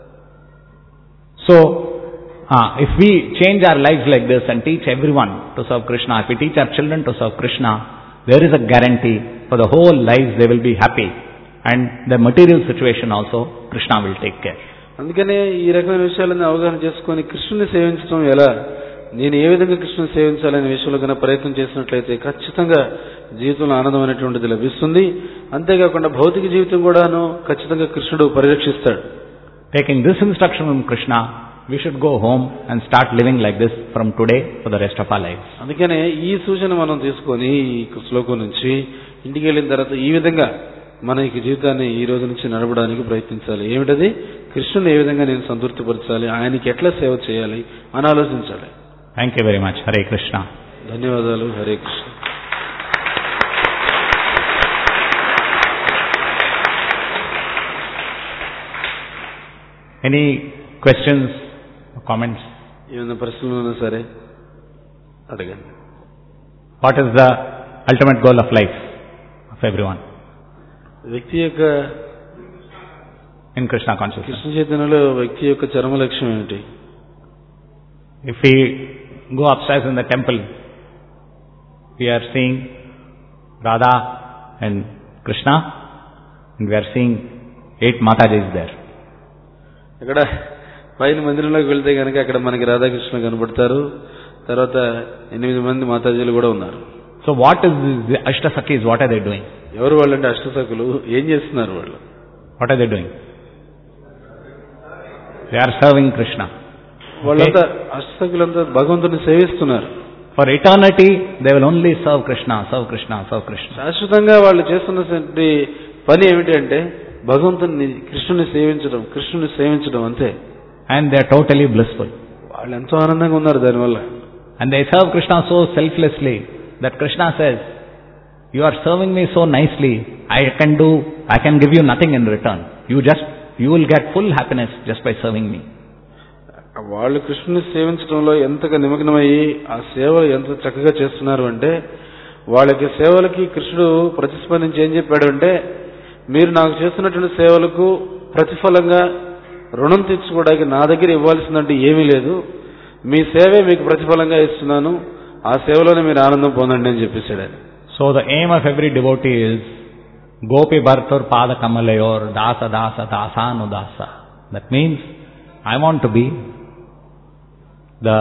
So, ah, if we change our lives like this and teach everyone to serve Krishna, if we teach our children to serve Krishna, there is a guarantee for the whole lives they will be happy. And the material situation also, Krishna will take care. అందుకనే ఈ రకమైన విషయాలను అవగాహన చేసుకొని కృష్ణుని సేవించడం ఎలా నేను ఏ విధంగా కృష్ణుని సేవించాలనే విషయంలో కనుక ప్రయత్నం చేసినట్లయితే ఖచ్చితంగా జీవితంలో ఆనందం అనేటువంటిది లభిస్తుంది అంతేకాకుండా భౌతిక జీవితం కూడాను ఖచ్చితంగా కృష్ణుడు పరిరక్షిస్తాడు Taking this instruction from Krishna, we should go home and start living like this from today for the rest of our lives. అందుకనే ఈ సూచన మనం తీసుకొని ఈ శ్లోకం నుంచి ఇంటికి వెళ్ళిన తర్వాత ఈ విధంగా మన ఈ జీవితాన్ని ఈ రోజు నుంచి నడపడానికి ప్రయత్నించాలి ఏమిటది కృష్ణుని ఏ విధంగా నేను సంతృప్తిపరచాలి ఆయనకి ఎట్లా సేవ చేయాలి అని ఆలోచించాలి Thank you very much. Hare Krishna. ధన్యవాదాలు Hare Krishna Any questions or comments? ఏమైనా ప్రశ్నలు ఉన్నా సరే అడగండి What is the ultimate goal of life of everyone వ్యక్తి యొక్క in Krishna consciousness? కృష్ణ చైతన్యలో వ్యక్తి యొక్క చరమ లక్ష్యం ఏమిటి If we go upstairs in the temple, we are seeing Radha and Krishna, and we are seeing eight Matajis there. అక్కడ పైన మందిరంలోకి వెళ్తే కనుక అక్కడ మనకి రాధాకృష్ణ కనబడతారు తర్వాత ఎనిమిది మంది మాతాజీలు కూడా ఉన్నారు So what is this, the Ashtasakis, what are they doing? ఎవరు వాళ్ళంటే అష్టసకులు ఏం చేస్తున్నారు వాళ్ళు What are they doing? They are serving Krishna. వాళ్ళంతా అష్టసకులంతా భగవంతుని సేవిస్తున్నారు For eternity, they will only serve Krishna, serve Krishna, serve Krishna. శాశ్వతంగా వాళ్ళు చేస్తున్నటువంటి పని ఏమిటి అంటే భగవంతుని కృష్ణుని సేవించడం కృష్ణుని సేవించడం అంతే And they are totally blissful. వాళ్ళు ఎంతో ఆనందంగా ఉన్నారు దానివల్ల And they serve Krishna so selflessly that Krishna says, You are serving me so nicely, I can do, I can give you nothing in return. You just, you will get full happiness just by serving me. వాళ్ళు కృష్ణుని సేవించడంలో ఎంతగా నిమగ్నమయ్యి ఆ సేవలు ఎంత చక్కగా చేస్తున్నారు అంటే వాళ్ళకి సేవలకి కృష్ణుడు ప్రతిస్పందించి ఏం చెప్పాడు అంటే మీరు నాకు చేస్తున్నటువంటి సేవలకు ప్రతిఫలంగా రుణం తీర్చుకోవడానికి నా దగ్గర ఇవ్వాల్సిందంటే ఏమీ లేదు మీ సేవే మీకు ప్రతిఫలంగా ఇస్తున్నాను ఆ సేవలోనే మీరు ఆనందం పొందండి అని చెప్పేశాడు ఆయన So the aim of every devotee is Gopi Bhartur Pada Kamalayor Dasa Dasa Dasanu Dasa. That means I want to be the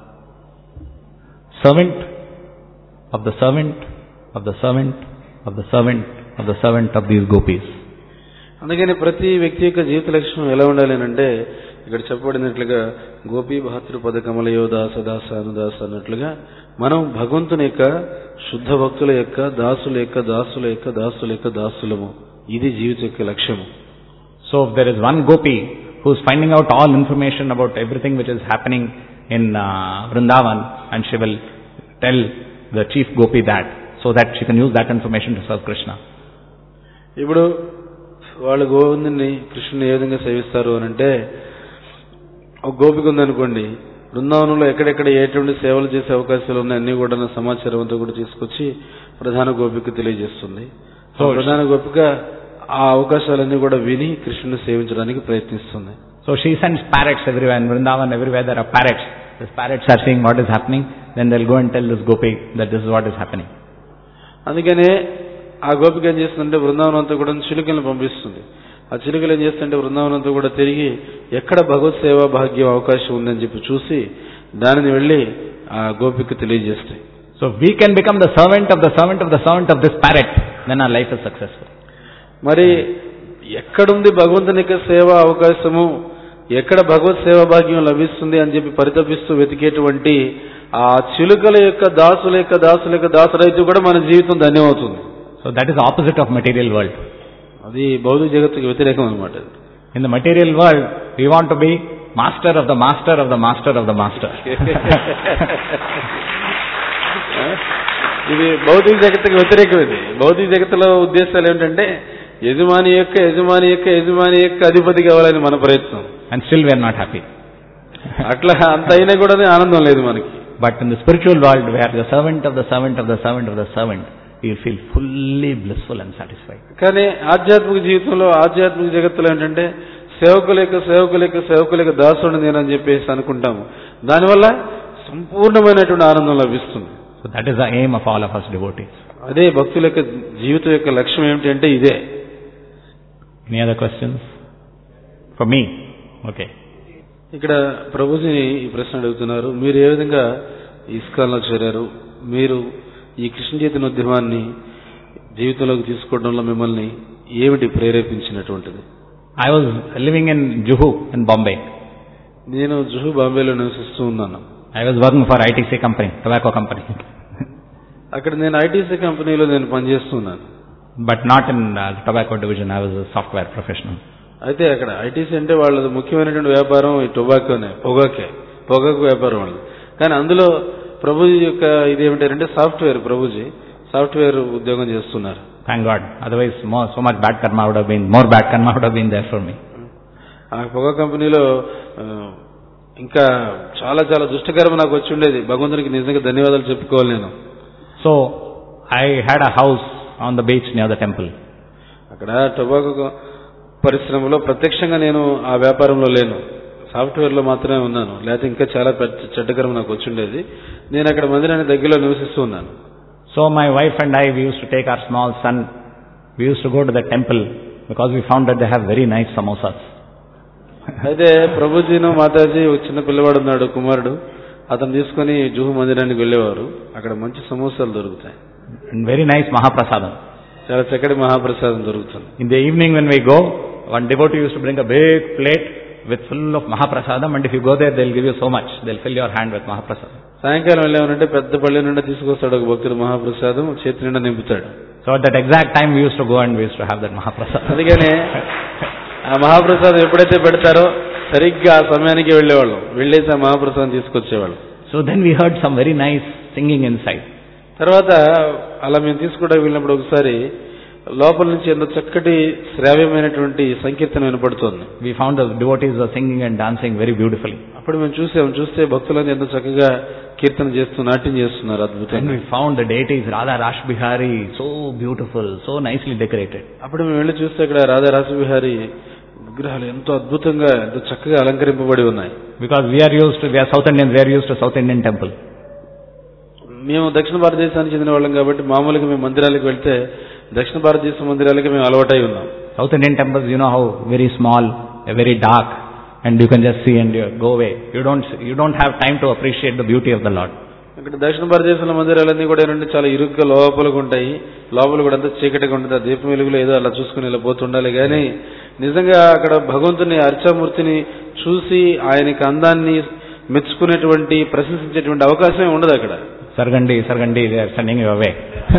servant of the servant of the servant of the servant of the servant of these gopis. అందుకని ప్రతి వ్యక్తి యొక్క జీవిత లక్ష్యం ఎలా ఉండాలి అంటే ఇక్కడ చెప్పబడినట్లుగా గోపీ భాతృ పద కమలయో దాస దాస అనుదాస అన్నట్లుగా మనం భగవంతుని యొక్క శుద్ధ భక్తుల యొక్క దాసుల యొక్క దాసుల యొక్క దాసుల యొక్క దాసులము ఇది జీవిత యొక్క లక్ష్యము So if there is one gopi who is finding out all information about everything which is happening in uh, Vrindavan and she will tell the chief gopi that so that she can use that information to serve Krishna. ఇప్పుడు వాళ్ళు గోవిందుని కృష్ణుని ఏ విధంగా సేవిస్తారు అని అంటే ఒక గోపిక ఉందనుకోండి బృందావనంలో ఎక్కడెక్కడ ఎటువంటి సేవలు చేసే అవకాశాలు ఉన్నాయి అన్ని కూడా సమాచారం అంతా కూడా తీసుకొచ్చి ప్రధాన గోపిక తెలియజేస్తుంది సో ప్రధాన గోపిక ఆ అవకాశాలన్నీ కూడా విని కృష్ణుని సేవించడానికి ప్రయత్నిస్తుంది So she sends parrots everywhere in Vrindavan, everywhere there are parrots. These parrots are seeing what is happening, then they'll go and tell this gopi that this is what is happening. అందుకనే ఆ గోపిక ఏం చేస్తుందంటే బృందావనం అంతా కూడా చిలుకలను పంపిస్తుంది ఆ చిలుకలు ఏం చేస్తుంటే బృందావనం అంతా కూడా తిరిగి ఎక్కడ భగవత్ సేవా భాగ్యం అవకాశం ఉందని చెప్పి చూసి దానిని వెళ్ళి ఆ గోపిక తెలియజేస్తాయి So if we can become the servant of the servant of the servant of this parrot, then our life is successful. మరి ఎక్కడుంది భగవంతుని యొక్క సేవా అవకాశము ఎక్కడ భగవత్ సేవా భాగ్యం లభిస్తుంది అని చెప్పి పరితపిస్తూ వెతికేటువంటి ఆ చిలుకల యొక్క దాసుల యొక్క దాసుల యొక్క దాసులైతే కూడా మన జీవితం ధన్యమవుతుంది So that is opposite of material world. అది భౌతిక జగత్తుకి వ్యతిరేకం అనమాట In the material world, we want to be master of the master of the master of the master. ఇది భౌతిక జగత్తుకి వ్యతిరేకం ఇది భౌతిక జగత్తులో ఉద్దేశాలు ఏంటంటే యజమాని యొక్క యజమాని యొక్క యజమాని యొక్క అధిపతి కావాలని మన ప్రయత్నం and still we are not happy. అట్లా అంత అయినా కూడా ఆనందం లేదు మనకి But in the spiritual world, where the servant of the servant of the servant of the servant, you will feel fully blissful and satisfied. కానీ ఆధ్యాత్మిక జీవితంలో ఆధ్యాత్మిక జగత్తులో ఏంటంటే సేవకుల యొక్క సేవకుల యొక్క సేవకుల యొక్క దాసుడు నేనని చెప్పేసి అనుకుంటాము దానివల్ల సంపూర్ణమైనటువంటి ఆనందం లభిస్తుంది So that is the aim of all of us devotees. అదే భక్తుల యొక్క జీవితం యొక్క లక్ష్యం ఏమిటి అంటే ఇదే Any other questions? For me? Okay. ఇక్కడ ప్రభుజీ ఈ ప్రశ్న అడుగుతున్నారు మీరు ఏ విధంగా ఇస్కాన్లో చేరారు మీరు ఈ కృష్ణ చైతన్య ఉద్యమాన్ని జీవితంలోకి తీసుకోవడంలో మిమ్మల్ని ఏమిటి ప్రేరేపించినటువంటిది I was living in Juhu in Bombay. నేను జుహు బాంబేలో నివసిస్తూ ఉన్నాను I was working for ITC company, tobacco company. అక్కడ నేను ఐటీసీ కంపెనీలో నేను పనిచేస్తున్నాను but not in uh, the tobacco division. I was a software professional. అయితే అక్కడ ఐటీసీ అంటే వాళ్ళది ముఖ్యమైనటువంటి వ్యాపారం ఈ టొబాకోనే పొగాకే పొగాకు వ్యాపారం వాళ్ళది కానీ అందులో ప్రభుజీ యొక్క ఇది ఏమిటంటే సాఫ్ట్వేర్ ప్రభుజీ సాఫ్ట్వేర్ ఉద్యోగం చేస్తున్నారు Thank God. Otherwise, more, so much bad karma would have been, more bad karma would have been there for me. ఆ పొగ కంపెనీలో ఆ, ఇంకా చాలా చాలా దుష్టకరం నాకు వచ్చి ఉండేది భగవంతునికి నిజంగా ధన్యవాదాలు చెప్పుకోవాలి నేను So, I had a house on the beach near the temple. అక్కడ టొబాకో పరిశ్రమలో ప్రత్యక్షంగా నేను ఆ వ్యాపారంలో లేను సాఫ్ట్వేర్లో మాత్రమే ఉన్నాను లేకపోతే ఇంకా చాలా పెద్ద చెడ్డకరం నాకు వచ్చి ఉండేది నేను అక్కడ మందిరానికి దగ్గరలో నివసిస్తూ ఉన్నాను So my wife and I, we used to take our small son, we used to go to the temple because we found that they have very nice samosas. అయితే ప్రభుజీను మాతాజీ ఒక చిన్న పిల్లవాడు ఉన్నాడు కుమారుడు అతను తీసుకొని జుహు మందిరానికి వెళ్ళేవారు అక్కడ మంచి సమోసాలు దొరుకుతాయి And very nice Mahaprasadam. చాలా చక్కటి మహాప్రసాదం దొరుకుతుంది In the evening when we go, one devotee used to bring a big plate with full of Mahaprasadam and if you go there, they'll give you so much. They'll fill your hand with Mahaprasadam. సాయంకాలం వెళ్ళామనంటే పెద్ద పళ్ళె నిండా తీసుకొస్తాడు ఒక భక్తుడు మహాప్రసాదం చేతి నిండా నింపుతాడు So at that exact time we used to go and we used to have that Mahaprasadam. అందుకనే ఆ మహాప్రసాదం ఎప్పుడైతే పెడతారో సరిగ్గా ఆ సమయానికి వెళ్ళేవాళ్ళం వెళ్ళేసి ఆ మహాప్రసాదం తీసుకొచ్చేవాళ్ళం So then we heard some very nice singing inside. తర్వాత అలా మేము తీసుకోవడానికి వెళ్ళినప్పుడు ఒకసారి లోపల నుంచి ఎంతో చక్కటి శ్రావ్యమైనటువంటి సంకీర్తన వినపడుతోంది We found the devotees were singing and dancing very beautifully. అప్పుడు మేము చూసాం చూస్తే భక్తులందరూ ఎంతో చక్కగా కీర్తన చేస్తూ నాట్యం చేస్తున్నారు And అద్భుతంగా we found the deities Radha Rash Bihari so beautiful, so nicely decorated. అప్పుడు మేము వెళ్ళి చూస్తే ఇక్కడ రాధా రాసవిహారి విగ్రహాలు ఎంతో అద్భుతంగా ఎంతో చక్కగా అలంకరింపబడి ఉన్నాయి Because we are used to, we are South Indians, we are used to South Indian temple. మేము దక్షిణ భారతదేశానికి చెందిన వాళ్ళం కాబట్టి మామూలుగా మేము మందిరాలకు వెళ్తే దక్షిణ భారతదేశ మందిరాలకి మేము అలవాటై ఉన్నాం South Indian temples, you know how very small, uh, very dark, and you can just see and you go away. You don't, you don't have time to appreciate the beauty of the Lord. ఇక్కడ దక్షిణ భారతదేశంలో మందిరాలన్నీ కూడా ఏంటంటే చాలా ఇరుగ్గా లోపలికి ఉంటాయి లోపల కూడా అంతా చీకటిగా ఉంటుంది ఆ దీపం వెలుగులో ఏదో అలా చూసుకుని ఇలా పోతుండాలి కానీ నిజంగా అక్కడ భగవంతుని అర్చామూర్తిని చూసి ఆయనకి అందాన్ని మెచ్చుకునేటువంటి ప్రశంసించేటువంటి అవకాశమే ఉండదు అక్కడ Sargandi, Sargandi, they are sending you away.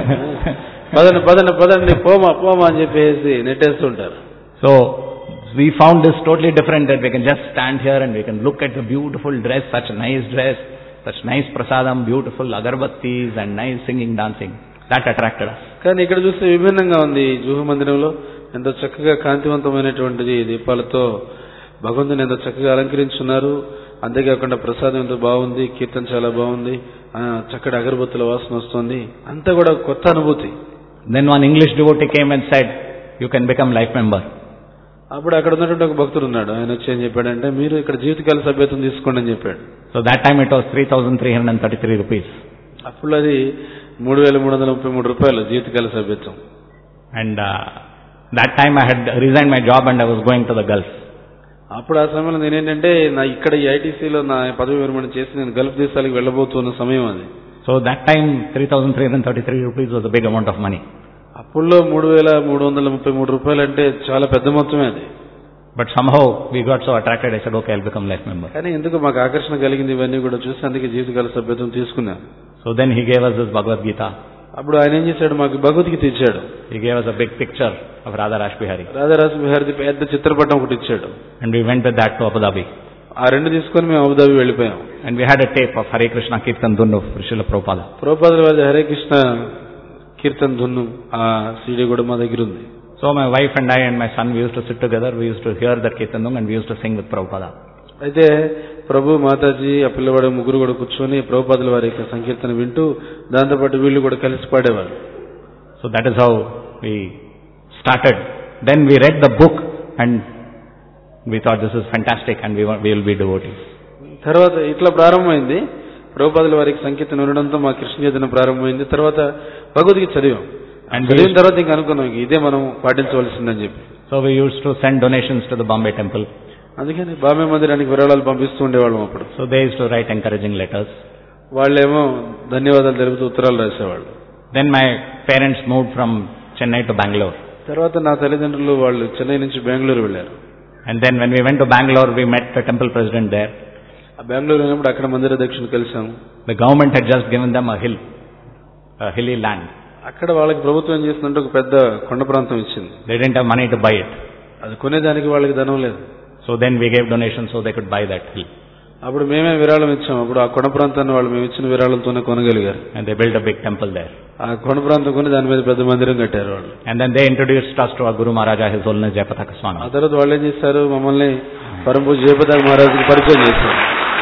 పదండి పదండి పదండి పోమా పోమా అని చెప్పేసి నెట్టేస్తుంటారు so, we found this totally different that we can just stand here and we can look at the beautiful dress, such a nice dress, such nice prasadam, beautiful agarbattis and nice singing, dancing. That attracted us. కానీ ఇక్కడ చూస్తే విభిన్నంగా ఉంది ఈ జూహ మందిరంలో ఎంతో చక్కగా కాంతివంతమైనటువంటిది దీపాలతో భగవంతుని ఎంతో చక్కగా అలంకరించున్నారు అంతేకాకుండా ప్రసాదం ఎంతో బాగుంది కీర్తన చాలా బాగుంది ఆ, చక్కటి అగరబత్తుల వాసన వస్తుంది అంతా కూడా కొత్త అనుభూతి Then one English devotee came and said, you can become life member. అప్పుడు అక్కడ ఉన్నటువంటి ఒక భక్తుడు ఉన్నాడు ఆయన వచ్చి ఏం చెప్పాడంటే మీరు ఇక్కడ జీవితకాల సభ్యత్వం తీసుకోండి అని చెప్పాడు So that time it was 3,333 rupees. అప్పుడు అది మూడు వేల మూడు వందల ముప్పై మూడు రూపాయలు జీవితకాల సభ్యత్వం And uh, that time I had resigned my job and I was going to the Gulf. అప్పుడు ఆ సమయంలో నేనేంటంటే నా ఇక్కడ ఈ ఐటీసీలో నా పదవి విరమణ చేసి నేను గల్ఫ్ దేశాలకు వెళ్ళబోతున్న సమయం అది So that time 3,333 rupees was a big amount of money. అప్పుల్లో మూడు వేల మూడు వందల ముప్పై మూడు రూపాయలు అంటే చాలా పెద్ద మొత్తమే అది But somehow we got so attracted, I said, okay, I'll become life member. కానీ ఎందుకు మాకు ఆకర్షణ కలిగింది ఇవన్నీ కూడా చూసి అందుకే జీవితకాల సభ్యత్వం తీసుకున్నాను So then he gave us this Bhagavad Gita. అప్పుడు ఆయన ఏం చేశాడు మాకు భగవద్గీత ఇచ్చాడు He gave us a big picture of Radha Rash Bihari. రాధారాజు Bihari పెద్ద చిత్రపటం ఒకటి ఇచ్చాడు And we went with that to Abu Dhabi. ఆ రెండు తీసుకొని మేము అబుదాబి వెళ్ళిపోయాం And we had a tape of Hare Krishna Kirtan Dhun of Srila Prabhupada. ప్రోపాదుల వారి హరే కృష్ణ కీర్తన్ ధున్ను ఆ సీడీ కూడా మా దగ్గర ఉంది So my wife and I and my son, we used to sit together, we used to hear that Kirtan Dhun and we used to sing with Prabhupada. అయితే ప్రభు మాతాజీ ఆ పిల్లవాడు ముగ్గురు కూడా కూర్చొని ప్రభుపాదుల వారి యొక్క సంకీర్తన వింటూ దాంతోపాటు వీళ్ళు కూడా కలిసి పాడేవారు So that is how we started. Then we read the book and we thought this is fantastic and we, wa- we will be devotees. తర్వాత ఇట్లా ప్రారంభమైంది ప్రభుపాదుల వారికి సంకీర్తన వినడంతో మా కృష్ణ చైతన్యం ప్రారంభమైంది తర్వాత భగవద్గీత చదివాం And చదివిన తర్వాత ఇంకా అనుకున్నాం ఇంక ఇదే మనం పాటించవలసిందని చెప్పి So we used to send donations to the Bombay temple. అందుకని బాంబే మందిరానికి విరాళాలు పంపిస్తూ ఉండేవాళ్ళం అప్పుడు So they used to write encouraging letters. వాళ్ళేమో ధన్యవాదాలు తెలుపుతూ ఉత్తరాలు రాసేవాళ్ళు Then my parents moved from Chennai to Bangalore. తర్వాత నా తల్లిదండ్రులు వాళ్ళు చెన్నై నుంచి బెంగళూరు వెళ్ళారు And then when we went to Bangalore, we met the temple president there. ఆ బెంగళూరు వెళ్ళినప్పుడు అక్కడ మందిర దక్షిణ కలిసాము The government had just given them a hill, a hilly land. అక్కడ వాళ్ళకి ప్రభుత్వం ఏం చేస్తుందంటే ఒక పెద్ద కొండ ప్రాంతం ఇచ్చింది They didn't have money to buy it. అది కొనేదానికి వాళ్ళకి ధనం లేదు So then we gave donations so they could buy that hill. అప్పుడు మేమే విరాళం ఇచ్చాం అప్పుడు ఆ కొండ ప్రాంతాన్ని వాళ్ళు మేము ఇచ్చిన విరాళంతోనే కొనగలిగారు And they built a big temple there. ఆ కొండ ప్రాంతం కొని దాని మీద పెద్ద మందిరం కట్టారు వాళ్ళు And then they introduced us to our Guru Maharaja, His Holiness Jayapataka ఆ Swami. తర్వాత వాళ్ళు ఏం చేశారు మమ్మల్ని పరంపూజ జయపతాక మహారాజుకి పరిచయం చేశారు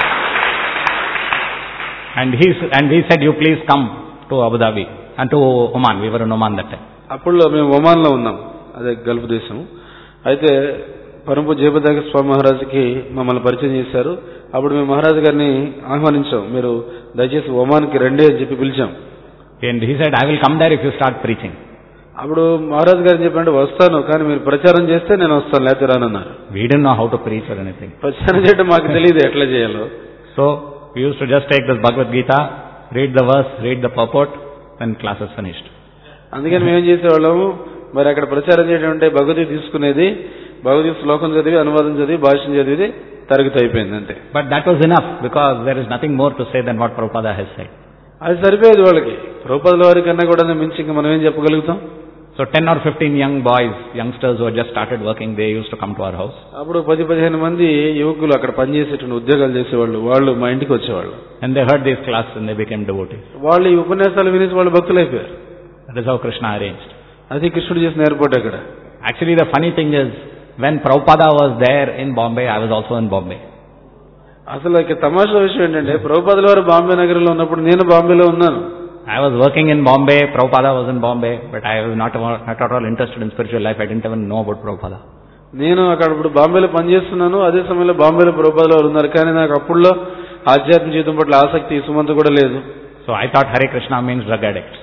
And he, s- and he said, you please come to Abu Dhabi and to Oman. We were in Oman that time. అప్పుడు మేము ఒమాన్లో ఉన్నాం అదే గల్ఫ్ దేశం అయితే పరంపూజ జయపతాక స్వామి మహారాజుకి మమ్మల్ని పరిచయం చేశారు అప్పుడు మేము మహారాజు గారిని ఆహ్వానించాం మీరు దయచేసి ఒమాన్కి రండి అని చెప్పి పిలిచాం And he said, I will come there if you start preaching. అప్పుడు మహారాజు గారు చెప్పండి వస్తాను కానీ మీరు ప్రచారం చేస్తే నేను వస్తాను లేకపోతే రానన్నారు We didn't know how to preach or anything. ప్రచారం చేయడం మాకు తెలియదు ఎట్లా చేయాలో So we used to just take this Bhagavad Gita, read the verse, read the purport, then class is finished. అందుకని మేము ఏం చేసేవాళ్ళము మరి అక్కడ ప్రచారం చేయడం అంటే భగవద్గీత తీసుకునేది భగవద్గీత శ్లోకం చదివి అనువాదం చదివి భాష్యం చదివి తరగతి అయిపోయింది అంతే But that was enough because there is nothing more to say than what Prabhupada has said. అది సరిపోయేది వాళ్ళకి రూపాయల వారి కన్నా కూడా మించి ఇంకా మనం ఏం చెప్పగలుగుతాం So 10 or 15 young boys, youngsters who had just started working, they used to come to our house. అప్పుడు పది పదిహేను మంది యువకులు అక్కడ పనిచేసేటువంటి ఉద్యోగాలు చేసేవాళ్ళు వాళ్ళు మా ఇంటికి వచ్చేవాళ్ళు And they heard these classes and they became devotees. వాళ్ళు ఈ ఉపన్యాసాలు వినేసి వాళ్ళు భక్తులు అయిపోయారు That is how Krishna arranged. అది కృష్ణుడు చేసిన ఏర్పాటు అక్కడ Actually, the funny thing is, when Prabhupada was there in Bombay, I was also in Bombay. అసలు ఇక తమాషా విషయం ఏంటంటే ప్రభుపాదుల వారు బాంబే నగరంలో ఉన్నప్పుడు నేను బాంబేలో ఉన్నాను I was working in Bombay, Prabhupada was in Bombay, but I was not, not at all interested in spiritual life. I didn't even know about Prabhupada. నేను అక్కడ ఇప్పుడు బాంబేలో పనిచేస్తున్నాను అదే సమయంలో బాంబేలో ప్రభుపాదుల వారు ఉన్నారు కానీ నాకు అప్పుడులో ఆధ్యాత్మిక జీవితం పట్ల ఆసక్తి సుమంత కూడా లేదు So I thought Hare Krishna means drug addicts.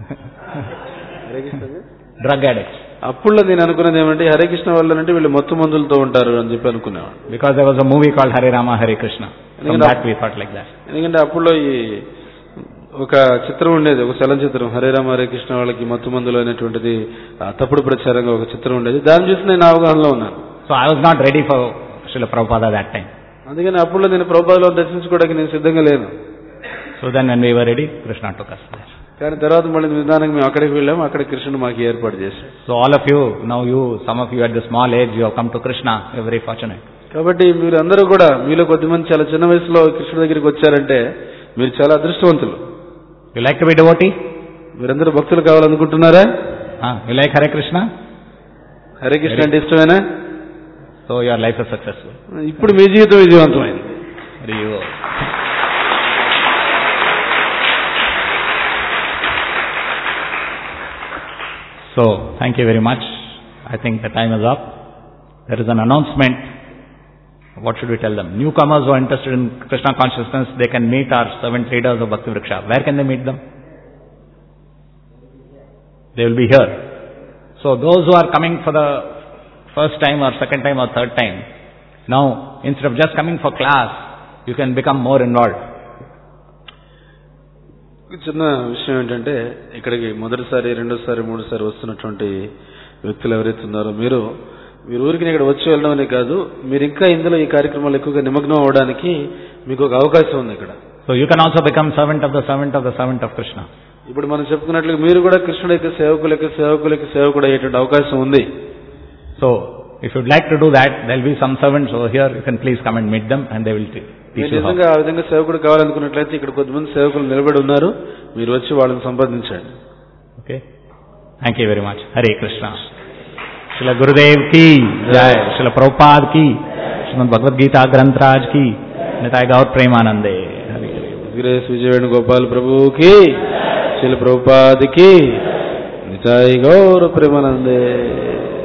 drug addicts. అప్పుడులో నేను అనుకున్నది ఏమంటే హరే కృష్ణ వాళ్ళనంటే వీళ్ళు మొత్తం మందులతో ఉంటారు అని చెప్పి అనుకునేవాడు Because there was a movie called Hare Rama, Hare Krishna. From ఎందుకంటే that we thought like that. ఎందుకంటే అప్పుడులో ఈ ఒక చిత్రం ఉండేది ఒక చలనచిత్రం హరే రామ హరే కృష్ణ వాళ్ళకి మత్తు మందులు అనేటువంటిది ఆ తప్పుడు ప్రచారంగా ఒక చిత్రం ఉండేది దాన్ని చూసి నేను అవగాహనలో ఉన్నాను So I was not ready for Srila Prabhupada that time. అందుకని అప్పుడులో నేను ప్రభుపాదలో దర్శించుకోవడానికి నేను సిద్ధంగా లేను So then when we were ready, Krishna took us there. కానీ తర్వాత మళ్ళీ నిదానంగా మేము అక్కడికి వెళ్ళాము అక్కడ కృష్ణుడు మాకు ఏర్పాటు చేశాడు So all of you, now you, some of you at the small age, you have come to Krishna, you're very fortunate. కాబట్టి మీరు అందరూ కూడా మీలో కొద్దిమంది చాలా చిన్న వయసులో కృష్ణుడి దగ్గరికి వచ్చారంటే మీరు చాలా అదృష్టవంతులు You like to be devotee? మీరందరూ భక్తులు కావాలనుకుంటున్నారా Huh? You like Hare Krishna? Hare Krishna అంటే ఇష్టమేనా So your life is successful. ఇప్పుడు మీ జీవితం విజయవంతమైంది Hari Bol. So, thank you very much. I think the time is up. There is an announcement. What should we tell them? Newcomers who are interested in Krishna consciousness, they can meet our servant leaders of Bhakti Vriksha. Where can they meet them? They will be here. So those who are coming for the first time or second time or third time, now instead of just coming for class, you can become more involved. చిన్న విషయం ఏంటంటే ఇక్కడికి మొదటిసారి రెండోసారి మూడోసారి వస్తున్నటువంటి వ్యక్తులు ఎవరైతే ఉన్నారో మీరు మీరు ఊరికి ఇక్కడ వచ్చి వెళ్ళడం అనే కాదు మీరు ఇంకా ఇందులో ఈ కార్యక్రమాలు ఎక్కువగా నిమగ్నం అవడానికి మీకు ఒక అవకాశం ఉంది ఇక్కడ So you can also become servant of the servant of the servant of Krishna. ఇప్పుడు మనం చెప్పుకున్నట్లుగా మీరు కూడా కృష్ణుడి యొక్క సేవకుల యొక్క సేవకుల యొక్క సేవకుడు అయ్యేటువంటి అవకాశం ఉంది So if you'd like to do that, there'll be some servants over here. You can please come and meet them and they will te- మీరు teach you how. నిజంగా ఆ విధంగా సేవకుడు కావాలనుకున్నట్లయితే ఇక్కడ కొంతమంది సేవకులు నిలబడి ఉన్నారు మీరు వచ్చి వాళ్ళని సంపాదించండి Okay? Thank you very much. Hare Krishna. Srila Gurudev ki jai. Srila Prabhupada ki. Srimad Bhagavad Gita Grantraj ki. Nitai Gaur Premanande. Hare Hare. గిరేశ్ విజయవేణు Gopal ప్రభువుకి శిల ప్రభుపాదికి నితాయి గౌర ప్రేమానందే